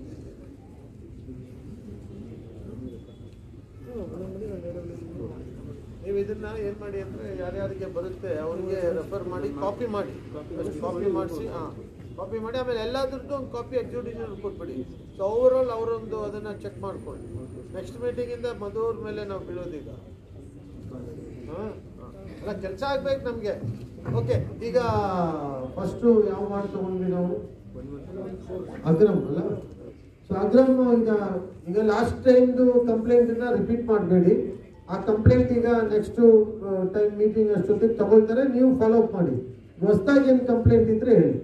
ನೀವು ಇದನ್ನ ಏನ್ ಮಾಡಿ ಅಂದ್ರೆ ಯಾರ್ಯಾರಿಗೆ ಬರುತ್ತೆ ಅವ್ರಿಗೆ ರೆಫರ್ ಮಾಡಿ ಕಾಪಿ ಮಾಡಿ ಕಾಪಿ ಮಾಡಿಸಿ ಹಾ ಕಾಪಿ ಮಾಡಿ ಆಮೇಲೆ ಎಲ್ಲಾದ್ರದ್ದು ಒಂದು ಕಾಪಿ ಎಕ್ಸಿಕ್ಯೂಟಿವ್ ಕೊಟ್ಬಿಡಿ ಸೊ ಓವರ್ ಆಲ್ ಅವರೊಂದು ಅದನ್ನ ಚೆಕ್ ಮಾಡ್ಕೊಳ್ಳಿ ನೆಕ್ಸ್ಟ್ ಮೀಟಿಂಗ್ ಇಂದ ಮಧುವ್ರ ಮೇಲೆ ನಾವು ಬೀಳೋದೀಗ ಹಾ? ಹಾ. ಅಲ್ಲ ಕೆಲಸ ಆಗ್ಬೇಕು ನಮ್ಗೆ ಓಕೆ ಈಗ ಫಸ್ಟು ಯಾವ ಮಾಡಿ ತಗೊಂಡ್ವಿ ನಾವು ಅಗ್ರಮ್ ಅಲ್ಲ ಸೊ ಅಗ್ರಮ್ ಈಗ ಈಗ ಲಾಸ್ಟ್ ಟೈಮ್ದು ಕಂಪ್ಲೇಂಟ್ ರಿಪೀಟ್ ಮಾಡಬೇಡಿ ಆ ಕಂಪ್ಲೇಂಟ್ ಈಗ ನೆಕ್ಸ್ಟ್ ಟೈಮ್ ಮೀಟಿಂಗ್ ಅಷ್ಟೊತ್ತಿಗೆ ತಗೊಳ್ತಾರೆ ನೀವು ಫಾಲೋ ಅಪ್ ಮಾಡಿ ಹೊಸದಾಗಿ ಏನು ಕಂಪ್ಲೇಂಟ್ ಇದ್ರೆ ಹೇಳಿ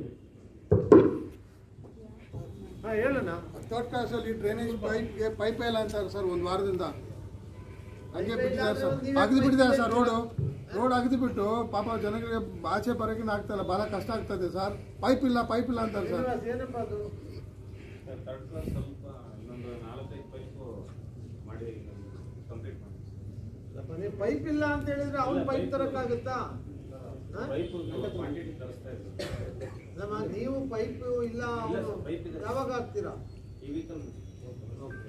ಹಾಂ ಹೇಳೋಣ ಥರ್ಡ್ ಕ್ಲಾಸಲ್ಲಿ ಡ್ರೈನೇಜ್ ಪೈಪ್ಗೆ ಪೈಪ್ ಇಲ್ಲ ಅಂತಾರೆ ಸರ್ ಒಂದು ವಾರದಿಂದ ಹಂಗೆ ಬಿಟ್ಟಿದ್ದಾರೆ ಸರ್ ಅಗದು ಬಿಟ್ಟಿದ್ದಾರೆ ಸರ್ ರೋಡು ರೋಡ್ ಅಗದು ಬಿಟ್ಟು ಪಾಪ ಜನಗಳಿಗೆ ಆಚೆ ಬರೋಕಿನ ಆಗ್ತಾ ಇಲ್ಲ ಭಾಳ ಕಷ್ಟ ಆಗ್ತದೆ ಸರ್ ಪೈಪ್ ಇಲ್ಲ ಪೈಪ್ ಇಲ್ಲ ಅಂತಾರೆ ಸರ್ ಶ್ರೀನಿವಾಸ್, ಏನಪ್ಪ ಅದು ಥರ್ಡ್ ಕ್ಲಾಸ್ ಸ್ವಲ್ಪ ಇನ್ನೊಂದು ನಾಲ್ಕೈದು ಪೈಪು ಮಾಡಿ ಕಂಪ್ಲೀಟ್ ಮಾಡಿ ಅಲ್ಲಪ್ಪ, ನೀವು ಪೈಪ್ ಇಲ್ಲ ಅಂತ ಹೇಳಿದ್ರೆ ಅವ್ನು ಪೈಪ್ ತರಕ್ಕಾಗುತ್ತಾ ಹಾ? ಪೈಪು ಕ್ವಾಂಟಿಟಿ ತರಿಸ್ತಾ ಇದ್ರು ಅಲ್ಲಮ್ಮ, ನೀವು ಪೈಪ್ ಇಲ್ಲ ಇಲ್ಲ ಅವ್ನು ಸರ್, ಪೈಪ್ ಇದೆ. ಯಾವಾಗ ಹಾಕ್ತೀರಾ ಈ ವೀಕಲ್ಲಿ ಓಕೆ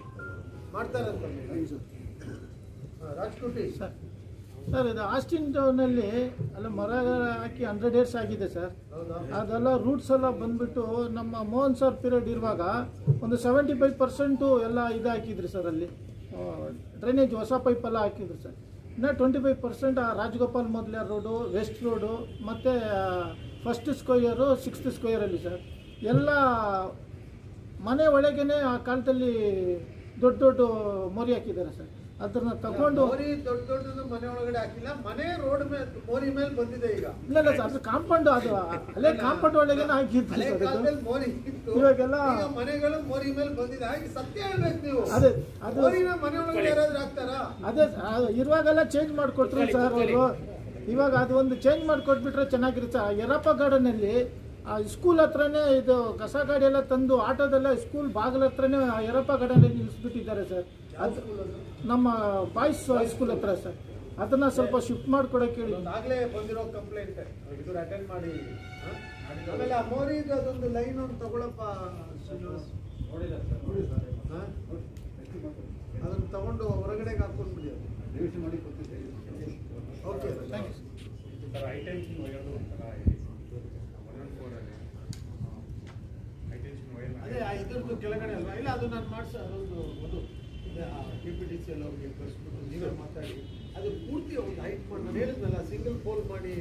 ಮಾಡ್ತಾರಂತ ರಾಜ್ಕೋಟಿ ಸರ್ ಸರ್ ಇದು ಆಸ್ಟಿನ್ ಟೌನಲ್ಲಿ ಅಲ್ಲ ಮರ ಹಾಕಿ ಹಂಡ್ರೆಡ್ ಇಯರ್ಸ್ ಆಗಿದೆ ಸರ್ ಹೌದಾ ಅದೆಲ್ಲ ರೂಟ್ಸ್ ಎಲ್ಲ ಬಂದ್ಬಿಟ್ಟು ನಮ್ಮ ಮೋಹನ್ ಸರ್ ಪೀರಿಯಡ್ ಇರುವಾಗ ಒಂದು ಸೆವೆಂಟಿ ಫೈವ್ ಪರ್ಸೆಂಟು ಎಲ್ಲ ಇದು ಹಾಕಿದ್ರಿ ಸರ್ ಅಲ್ಲಿ ಡ್ರೈನೇಜ್ ಹೊಸ ಪೈಪ್ ಎಲ್ಲ ಹಾಕಿದ್ರು ಸರ್ ಇನ್ನು ಟ್ವೆಂಟಿ ಫೈವ್ ಪರ್ಸೆಂಟ್ ಆ ರಾಜಗೋಪಾಲ್ ಮೊದಲ ರೋಡು ವೆಸ್ಟ್ ರೋಡು ಮತ್ತು ಫಸ್ಟ್ ಸ್ಕ್ವಯರು ಸಿಕ್ಸ್ತ್ ಸ್ಕ್ವಯರಲ್ಲಿ ಸರ್ ಎಲ್ಲ ಮನೆ ಒಳಗೇನೆ ಆ ಕಾಲದಲ್ಲಿ ದೊಡ್ಡ ದೊಡ್ಡ ಮೋರಿ ಹಾಕಿದ್ದಾರೆ ಸರ್ ಅದನ್ನ ತಗೊಂಡು ಮೋರಿ ದೊಡ್ಡ ದೊಡ್ಡದು ಮನೆ ಒಳಗಡೆ ಹಾಕಿಲ್ಲ ಮನೆ ರೋಡ್ ಮೇಲೆ ಮೋರಿ ಮೇಲೆ ಬಂದಿದೆ ಈಗ ಇಲ್ಲ ಇಲ್ಲ ಸರ್ ಅದು ಕಾಂಪೌಂಡ್ ಅದು ಅಲ್ಲೇ ಕಾಂಪೌಂಡ್ ಒಳಗೇನೆ ಹಾಕಿದ್ರು ಹಳೆ ಸರ್ ಇದು ಕಾಲದಲ್ಲಿ ಮೋರಿ ಇತ್ತು ಇವಾಗೆಲ್ಲ- ಈಗ ಮನೆಗಳು ಮೋರಿ ಮೇಲೆ ಬಂದಿದೆ ಹಾಗೆ ಸತ್ಯ ಹೇಳ್ಬೇಕು ನೀವು ಅದೇ ಅದು ಮೋರಿನ ಮನೆ ಒಳಗಡೆ ಯಾರಾದ್ರೂ ಹಾಕ್ತಾರಾ ಅದೇ ಅದು ಇರುವಾಗೆಲ್ಲ ಚೇಂಜ್ ಮಾಡಿಕೊಟ್ರು ಸರ್ ಅವರು ಇವಾಗ ಅದು ಒಂದು ಚೇಂಜ್ ಮಾಡಿಕೊಟ್ಬಿಟ್ರೆ ಚೆನ್ನಾಗಿರುತ್ತೆ ಆ ಯರಪ್ಪ ಗಾರ್ಡನಲ್ಲಿ ಆ ಸ್ಕೂಲ್ ಹತ್ರನೇ ಇದು ಕಸ ಗಾಡಿ ಎಲ್ಲ ತಂದು ಆಟೋದೆಲ್ಲ ಸ್ಕೂಲ್ ಬಾಗಿಲ ಹತ್ರನೇ ಆ ಯರಪ್ಪ ಗಾರ್ಡನಲ್ಲಿ ನಿಲ್ಲಿಸ್ಬಿಟ್ಟಿದ್ದಾರೆ ಸರ್ ಅದು ನಮ್ಮ ಬಾಯ್ಸ್ ಹೈಸ್ಕೂಲ್ ಹತ್ರ ಸರ್ ಅದನ್ನ ಸ್ವಲ್ಪ ಶಿಫ್ಟ್ ಮಾಡಿಕೊಡಕ್ಕೆ ಹೇಳಿ ಆಗ್ಲೇ ಬಂದಿರೋ ಕಂಪ್ಲೇಂಟ್ ಇದ್ರ ಅಟೆಂಡ್ ಮಾಡಿ ಹ? ಆಮೇಲೆ ಆ ಮೋರಿದು ಅದೊಂದು ಲೈನ್ ಒಂದು ತಗೊಳಪ್ಪ ಶ್ರೀನಿವಾಸ್ ಹ? ಅದನ್ನ ತಗೊಂಡು ಹೊರಗಡೆಗೆ ಹಾಕೊಂಡ್ಬಿಡಿ ಅದು okay thank you sir high tension ವೈರ್ದು ಒಂಥರ ಇದೆ ಒನ್ ಆನ್ ಫೋರ್ ಅಲ್ಲಿ ಹೈಟೆನ್ಷನ್ ವೈರ್ ಅದೇ ಆ ಇದ್ರದ್ದು ಕೆಳಗಡೆ ಅಲ್ವಾ ಇಲ್ಲ ಅದು ನಾನು ಮಾಡ್ಸ ಅದೊಂದು ಒಂದು ಕೆ ಪಿ ಟಿ ಸಿ ಎಲ್ಲ ಅವ್ರಿಗೆ ಕಳಿಸ್ಬಿಟ್ಟು ನೀವೇ ಮಾತಾಡಿ ಅದು ಪೂರ್ತಿ ಒಂದು ಹೈಟ್ ಮಾಡಿ ನಾನು ಹೇಳಿದ್ನಲ್ಲ ಸಿಂಗಲ್ ಪೋಲ್ ಮಾಡಿ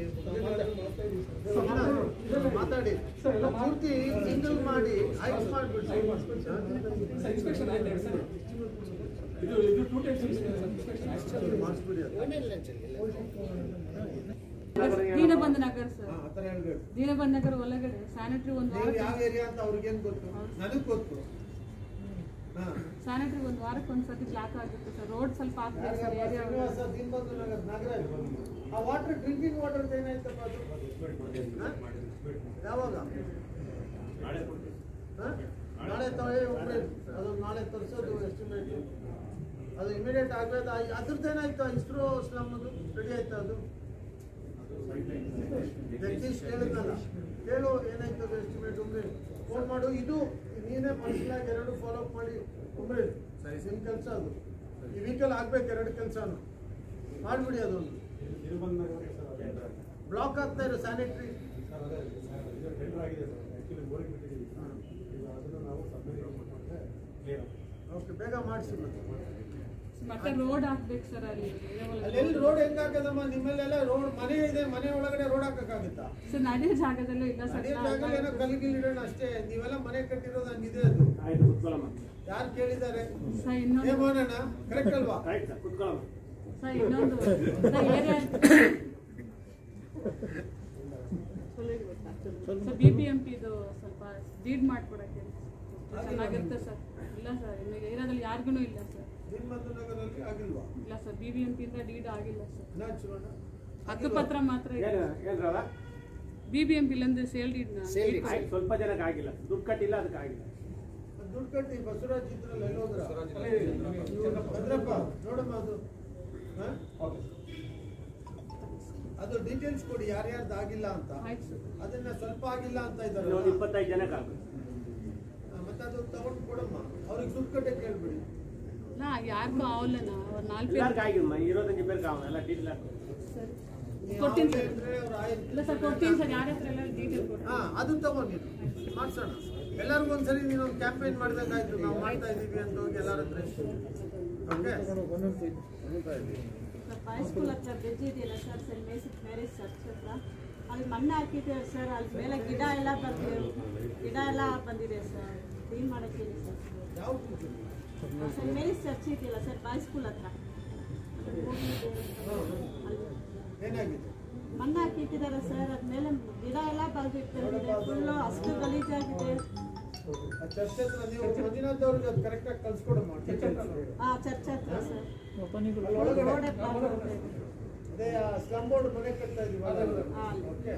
ಇಲ್ಲ, ಮಾತಾಡಿ ಪೂರ್ತಿ ಸಿಂಗಲ್ ಮಾಡಿ ಹೈಟ್ ಮಾಡಿಬಿಟ್ಟು ಮಾಡಿಸ್ಬಿಡಿ ಅದು ದೀನಬಂಧ ನಗರ್ ಸರ್ ಹಾ, ಆ ಥರ ಹೇಳ್ಬೇಕು ದೀನಬಂಧ ನಗರ್ ಒಳಗಡೆ ಸ್ಯಾನಿಟರಿ ಒಂದು ನೀವು ವಾರ ಯಾವ ಏರಿಯಾ ಅಂತ ಅವ್ರಿಗೇನು ಗೊತ್ತು ನನಗೆ ಗೊತ್ತು ಹಾ ಸ್ಯಾನಿಟರಿ ಒಂದು ವಾರಕ್ಕೆ ಒಂದ್ಸತಿ ಬ್ಲಾಕ್ ಆಗುತ್ತೆ ಸರ್ ರೋಡ್ ಸ್ವಲ್ಪ ಆಗ್ತದೆ ಸರ್ ಏರಿಯಾ ಶ್ರೀನಿವಾಸ ದೀನಬಂಧು ನಗರ್ ನಾಗರಾಜ್ ಆ ವಾಟರ್ ಡ್ರಿಂಕಿಂಗ್ ವಾಟರ್ ಏನಾಯ್ತಪ್ಪ ಅದು ಹಾ? ಯಾವಾಗ ಹಾ? ನಾಳೆ ತಗೊಳ್ಳಿ ಒಮ್ಮೆ ಅದು ನಾಳೆ ತರಿಸೋದು ಎಸ್ಟಿಮೇಟ್ ಅದು ಇಮಿಡಿಯೇಟ್ ಆಗ್ಬೇಕು ಅದ್ರದ್ದು ಏನಾಯ್ತು ಇಸ್ರೋ ಸ್ಲಮ್ಮದು ರೆಡಿ ಆಯ್ತಾ ಅದು ಜಗದೀಶ್ ಕೇಳಿದ್ನಲ್ಲ ಕೇಳು ಏನಾಯ್ತು ಅದು ಎಸ್ಟಿಮೇಟ್ ಒಮ್ಮೆ ಫೋನ್ ಮಾಡು ಇದು ನೀನೇ ಪರ್ಸನಲ್ ಎರಡು ಫಾಲೋ ಅಪ್ ಮಾಡಿ ಒಮ್ಮೆ ನಿಮ್ ಕೆಲಸ ಅದು ಈ ವೀಕಲ್ ಆಗ್ಬೇಕು ಎರಡು ಕೆಲಸನು ಮಾಡ್ಬಿಡಿ ಅದೊಂದು ಬ್ಲಾಕ್ ಆಗ್ತಾ ಇರೋ ಸ್ಯಾನಿಟ್ರಿ ಓಕೆ ಬೇಗ ಮಾಡಿಸಿ ಮತ್ತೆ ಮತ್ತೆ ರೋಡ್ ಹಾಕ್ಬೇಕು ಸರ್ ಅಲ್ಲಿ ಅಲ್ಲೆಲ್ಲಿ ರೋಡ್ ಹೆಂಗ್ ಹಾಕದಮ್ಮ ನಿಮ್ಮಲ್ಲೆಲ್ಲ ರೋಡ್ ಮನೆ ಇದೆ ಮನೆ ಒಳಗಡೆ ರೋಡ್ ಹಾಕಕ್ಕಾಗುತ್ತಾ ಸರ್ ನಡೆಯೋ ಜಾಗದಲ್ಲೂ ಇಲ್ಲ ಸರ್ ಅದೇ ಜಾಗದಲ್ಲಿ ಏನೋ ಕಲ್ಲಿಗಿಲ್ ಇಡೋಣ ಅಷ್ಟೇ ನೀವೆಲ್ಲ ಮನೆ ಕಟ್ಟಿರೋದು ಹಂಗಿದೆ ಅದು ಯಾರು ಕೇಳಿದ್ದಾರೆ ಸರ್ ಇನ್ನೊಂದು ಏ ಮಾಡೋಣ ಕರೆಕ್ಟ್ ಅಲ್ವಾ ಸರ್ ಇನ್ನೊಂದು sir area sir B B M ಪಿದು ಸ್ವಲ್ಪ ಡೀಡ್ ಮಾಡ್ಕೊಡಕ್ಕೆ ಚೆನ್ನಾಗಿರುತ್ತೆ ಸರ್ ಇಲ್ಲ ಸರ್ ಇನ್ನು ಏರಿಯಾದಲ್ಲಿ ಯಾರಿಗೂ ಇಲ್ಲ ಸರ್ ನಿಮ್ಮಂತ ನಗರದಲ್ಲಿ ಆಗಿಲ್ವಾ ಇಲ್ಲ ಸರ್ ಬಿ ಬಿ ಎಂ ಪಿಯಿಂದ ಡೀಡ್ ಆಗಿಲ್ಲ ಸರ್ ಇನ್ನ ಹಚ್ಚೋಣ ಹಕ್ಕುಪತ್ರ ಮಾತ್ರ ಬಿ ಬಿ ಎಂ ಪಿಲಿಂದ ಸೇಲ್ ಡೀಡ್ ಸ್ವಲ್ಪ ಜನಕ್ಕೆ ಆಗಿಲ್ಲ ದುಡ್ಡು ಕಟ್ಟಿಲ್ಲ ಅದಕ್ಕೆ ಆಗಿಲ್ಲ ದುಡ್ಡು ಕಟ್ಟಿ ಬಸವರಾಜ್ ಇದ್ರಲ್ಲ ಎಲ್ಲೋದ್ರ ಭದ್ರಪ್ಪ ನೋಡಮ್ಮ ಅದು ಹ? ಅದು ಡೀಟೇಲ್ಸ್ ಕೊಡಿ ಯಾರ್ಯಾರ್ದು ಆಗಿಲ್ಲ ಅಂತ ಆಯ್ತು ಸರ್ ಅದನ್ನ ಸ್ವಲ್ಪ ಆಗಿಲ್ಲ ಅಂತ ಇದ್ದಾರೆ ಒಂದು ಇಪ್ಪತ್ತೈದು ಜನಕ್ಕೆ ಆಗುತ್ತೆ ಮತ್ತೆ ಅದು ತಗೊಂಡು ಕೊಡಮ್ಮ ಅವ್ರಿಗೆ ದುಡ್ಡು ಕಟ್ಟಕ್ಕೆ ಹೇಳ್ಬಿಡಿ ಇಲ್ಲ ಯಾರಿಗೂ ಅವಲ್ಲನ ಅವ್ರು ನಾಲ್ಕು எல்லாருக்கும் ஆகிடுமா இருபத்தஞ்சு பேருக்கு ஆகும் எல்லாம் டீட்டெயில் ಸರ್ ನೀವು ಕೊಡ್ತೀನಿ ಅವ್ರೇ ಸರ್ ಇದ್ರೆ ಅವ್ರು ಆಯ್ತು. ಇಲ್ಲ ಸರ್ ಕೊಡ್ತೀನಿ ಸರ್ ಯಾರ ಹತ್ರ ಎಲ್ಲ ಡೀಟೇಲ್ ಕೊಡ್ತೀನಿ ಹಾ ಅದು ತಗೊಂಡು ಮಾಡ್ಸೋಣ ಎಲ್ಲರಿಗೂ ಒಂದ್ಸರಿ ನೀನು ಒಂದು ಕ್ಯಾಂಪೇನ್ ಮಾಡ್ಬೇಕಾಯ್ತು ನಾವು ಮಾಡ್ತಾ ಇದೀವಿ ಅಂತ ಹೋಗಿ ಎಲ್ಲರ ಹತ್ರ ಓಕೆ ಸರ್ ಹೈಸ್ಕೂಲ್ ಹತ್ರ ಬ್ರಿಡ್ಜ್ ಇದೆಯಲ್ಲ ಸರ್ ಸರ್ ಮೇಸಿಕ್ ಮ್ಯಾರೇಜ್ ಚರ್ಚ್ ಹತ್ರ ಅಲ್ಲಿ ಮಣ್ಣು ಹಾಕಿದ್ದೇವೆ ಸರ್ ಅಲ್ಲಿ ಮೇಲೆ ಗಿಡ ಎಲ್ಲ ಬಂದಿದೆ ಗಿಡ ಎಲ್ಲ ಬಂದಿದೆ ಸರ್ ಕ್ಲೀನ್ ಮಾಡೋಕ್ಕೆ ಸರ್ ಯಾವ ಸರ್ ಮೇರಿಸ್ ಚರ್ಚ್ ಇದೆಯಲ್ಲ ಸರ್ ಹೈಸ್ಕೂಲ್ ಹತ್ರ ಅದು ಹೋಗಿದೆ ಅಲ್ಲಿ ಏನಾಗಿದೆ ಮಣ್ಣು ಹಾಕಿಟ್ಟಿದ್ದಾರೆ ಸರ್ ಅದ್ಮೇಲೆ ಗಿಡ ಎಲ್ಲ ಬಂದಿರ್ತದೆ ಫುಲ್ಲು ಅಷ್ಟು ಗಲೀಜಾಗಿದೆ ಆ ಚರ್ಚ್ ಹತ್ರ ನೀವು ಮಂಜುನಾಥ್ ಅವ್ರಿಗೆ ಅದು ಕರೆಕ್ಟಾಗಿ ಕಳ್ಸ್ಕೊಡಮ್ಮ ಚರ್ಚ್ ಹತ್ರ ನೋಡಿ. ಆ ಚರ್ಚ್ ಹತ್ರ ಸರ್ ಅಲ್ಲಿ ಒಳಗಡೆ ರೋಡೇ ಪ್ರಾಬ್ಲಮ್ ಇದೆ ಅದೇ ಸ್ಲಮ್ ಬೋರ್ಡ್ ಮನೆ ಕಟ್ತಾ ಇದೀವಿ ಹಾ, ಅಲ್ಲಿ. ಓಕೆ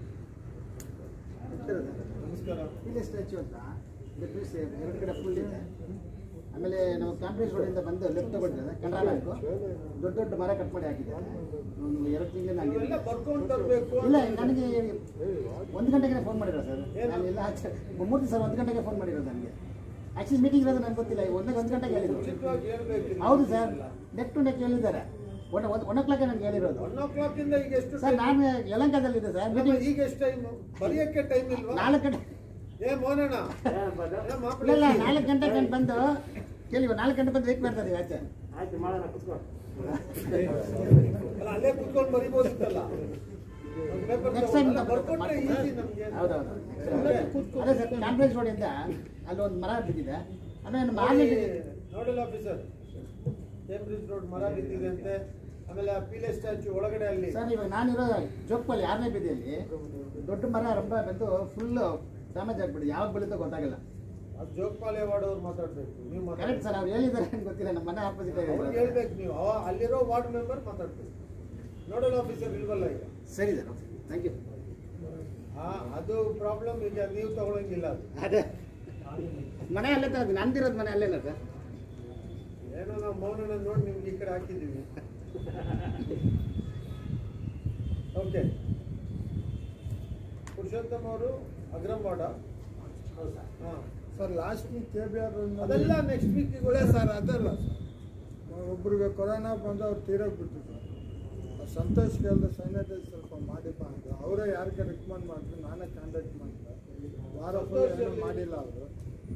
ನಮಸ್ಕಾರ ಇಲ್ಲಿ ಸ್ಟ್ಯಾಚ್ಯೂ ಅಂತ ಇದು ಪೀಸ್ ಎರಡು ಕಡೆ ಫುಲ್ ಇದೆ ಆಮೇಲೆ ನಾವು ಕ್ಯಾಂಪೇಜ್ ರೋಡಿಂದ ಬಂದು ಲೆಫ್ಟ್ ತಗೊಂಡಿದ್ದೆ ಕೆನರಾ ಬ್ಯಾಂಕು ದೊಡ್ಡ ದೊಡ್ಡ ಮರ ಕಟ್ ಮಾಡಿ ಹಾಕಿದೆ ಒಂದು ಎರಡು ತಿಂಗಳಿಂದ ಆಗಿದೆ ಇವೆಲ್ಲ ಬರ್ಕೊಂಡು ತರಬೇಕು ಇಲ್ಲ ನನಗೆ ಒಂದು ಗಂಟೆಗೆ ಫೋನ್ ಮಾಡಿರೋ ಸರ್ ನಾನು ಎಲ್ಲ ಮೂರ್ತಿ ಸರ್ ಒಂದು ಗಂಟೆಗೆ ಫೋನ್ ಮಾಡಿರೋದು ನನಗೆ ಆಕ್ಚುಲಿ ಮೀಟಿಂಗ್ ಇರೋದು ನಂಗೆ ಗೊತ್ತಿಲ್ಲ ಒಂದೇ ಒಂದು ಗಂಟೆಗೆ ಹೇಳಿದ್ರು ಮುಂಚಿತವಾಗಿ ಹೇಳ್ಬೇಕು ಹೌದು ಸರ್ ನೆಕ್ ಟು ನೆಕ್ ಹೇಳಿದ್ದಾರೆ ಒನ್ ಒನ್ ಓ ಕ್ಲಾಕ್ ನನಗೆ ಹೇಳಿರೋದು ಒನ್ ಓ ಕ್ಲಾಕ್ ಇಂದ ಈಗ ಎಷ್ಟು ಸರ್ ನಾನು ಯಲಂಕದಲ್ಲಿದ್ದೆ ಸರ್ ನಮ್ಮ ಮೀಟಿಂಗ್ ಈಗ ಎಷ್ಟು ಟೈಮ್ ಬರೆಯಕ್ಕೆ ಟೈಮ್ ಇಲ್ವಾ ನಾಲ್ಕು ಗಂಟೆ ಏ ಮೋನಣ್ಣ ಏ ಇಲ್ಲ ಮಾಪ್ಲೆ ಇಲ್ಲ ನಾಲ್ಕು ಗಂಟೆ ಗಂಟೆ ಬಂದು ಕೇಳಿ ನಾಲ್ಕು ಗಂಟೆ ಬಂದು ವೇಟ್ ಮಾಡ್ತಾ ಇದೀವಿ ಆಚೆ ಆಯ್ತು ಮಾಡೋಣ ಕುತ್ಕೋ ಅಲ್ಲ ಅಲ್ಲೇ ಕುತ್ಕೊಂಡು ಬರಿಬೋದಿತ್ತಲ್ಲ Next time ಇಂದ ಬರ್ಕೊಟ್ರೆ ಈಸಿ ನಮ್ಗೆ ಹೌದೌದು ಅದೇ ಸರ್ ಕಾನ್ಫರೆನ್ಸ್ ರೋಡಿಂದ ಅಲ್ಲಿ ಒಂದು ಮರ ಬಿದ್ದಿದೆ ಆಮೇಲೆ morning nodal officer Cambridge road ಮರ ಬಿದ್ದಿದೆ ಅಂತೆ ಆಮೇಲೆ ಆ ಪೀಲೆ ಸ್ಟ್ಯಾಚು ಒಳಗಡೆ ಅಲ್ಲಿ ಸರ್ ಇವಾಗ ನಾನಿರೋ ಜೋಕ್ಪಲ್ಲಿ ಆರನೇ ಬೀದಿಯಲ್ಲಿ ದೊಡ್ಡ ಮರ ರಂಬ ಬಂದು ಫುಲ್ ಡ್ಯಾಮೇಜ್ ಆಗ್ಬಿಡಿ ಯಾವಾಗ ಬೀಳುತ್ತೋ ಗೊತ್ತಾಗಲ್ಲ ಅದು ಜೋಗ್ಪಾಲ್ ವಾರ್ಡ್ ಅವ್ರು ಮಾತಾಡ್ಬೇಕು ನೀವು ಕರೆಕ್ಟ್ ಸರ್ ಅವ್ರು ಹೇಳಿದ್ದಾರೆ ಅಂತ ಗೊತ್ತಿಲ್ಲ ನಮ್ಮ ಮನೆ ಆಪೋಸಿಟ್ ಅವ್ರಿಗೆ ಹೇಳ್ಬೇಕು ನೀವು ಅವ ಅಲ್ಲಿರೋ ವಾರ್ಡ್ ಮೆಂಬರ್ ಮಾತಾಡ್ಬೇಕು ನೋಡಲ್ ಆಫೀಸರ್ ಇಲ್ವಲ್ಲ ಈಗ ಸರಿ ಸರ್ ಥ್ಯಾಂಕ್ ಯು ಆ, ಅದು ಪ್ರಾಬ್ಲಮ್ ಈಗ ನೀವು ತಗೊಳಂಗಿಲ್ಲ ಅದು ಅದೇ ಮನೆ ಅಲ್ಲೇ ತರೋದು ನಂದಿರೋದು ಮನೆ ಅಲ್ಲೇನ ಸರ್ ಏನೋ ನಾವು ಮೌನನ ನೋಡಿ ನಿಮ್ಗೆ ಈ ಕಡೆ ಹಾಕಿದ್ದೀವಿ ಓಕೆ ಪುರುಷೋತ್ತಮ್ ಅವರು ಅಗ್ರಂವಾಡ ಹಾಂ sir last week K B R ಅದೆಲ್ಲ ನೆಕ್ಸ್ಟ್ ವೀಕ್ ಇಲ್ಲ ಸರ್ ಅದಲ್ಲ ಸರ್ ಒಬ್ರಿಗೆ ಕೊರೋನಾ ಬಂದು ಅವ್ರು ತೀರೋಗ್ಬಿಟ್ಟು ಸರ್ ಆ ಸಂತೋಷ್ ಕೇಳಿದ್ರೆ ಸ್ಯಾನಿಟೈಸ್ ಸ್ವಲ್ಪ ಮಾಡಿಪ್ಪ ಅಂತ ಅವರೇ ಯಾರಿಗೆ ರೆಕಮೆಂಡ್ ಮಾಡಿದ್ರು ನಾನೇ ಕಾಂಟ್ಯಾಕ್ಟ್ ಮಾಡಿದೆ ವಾರ ಫುಲ್ ಏನೂ ಮಾಡಿಲ್ಲ ಅವರು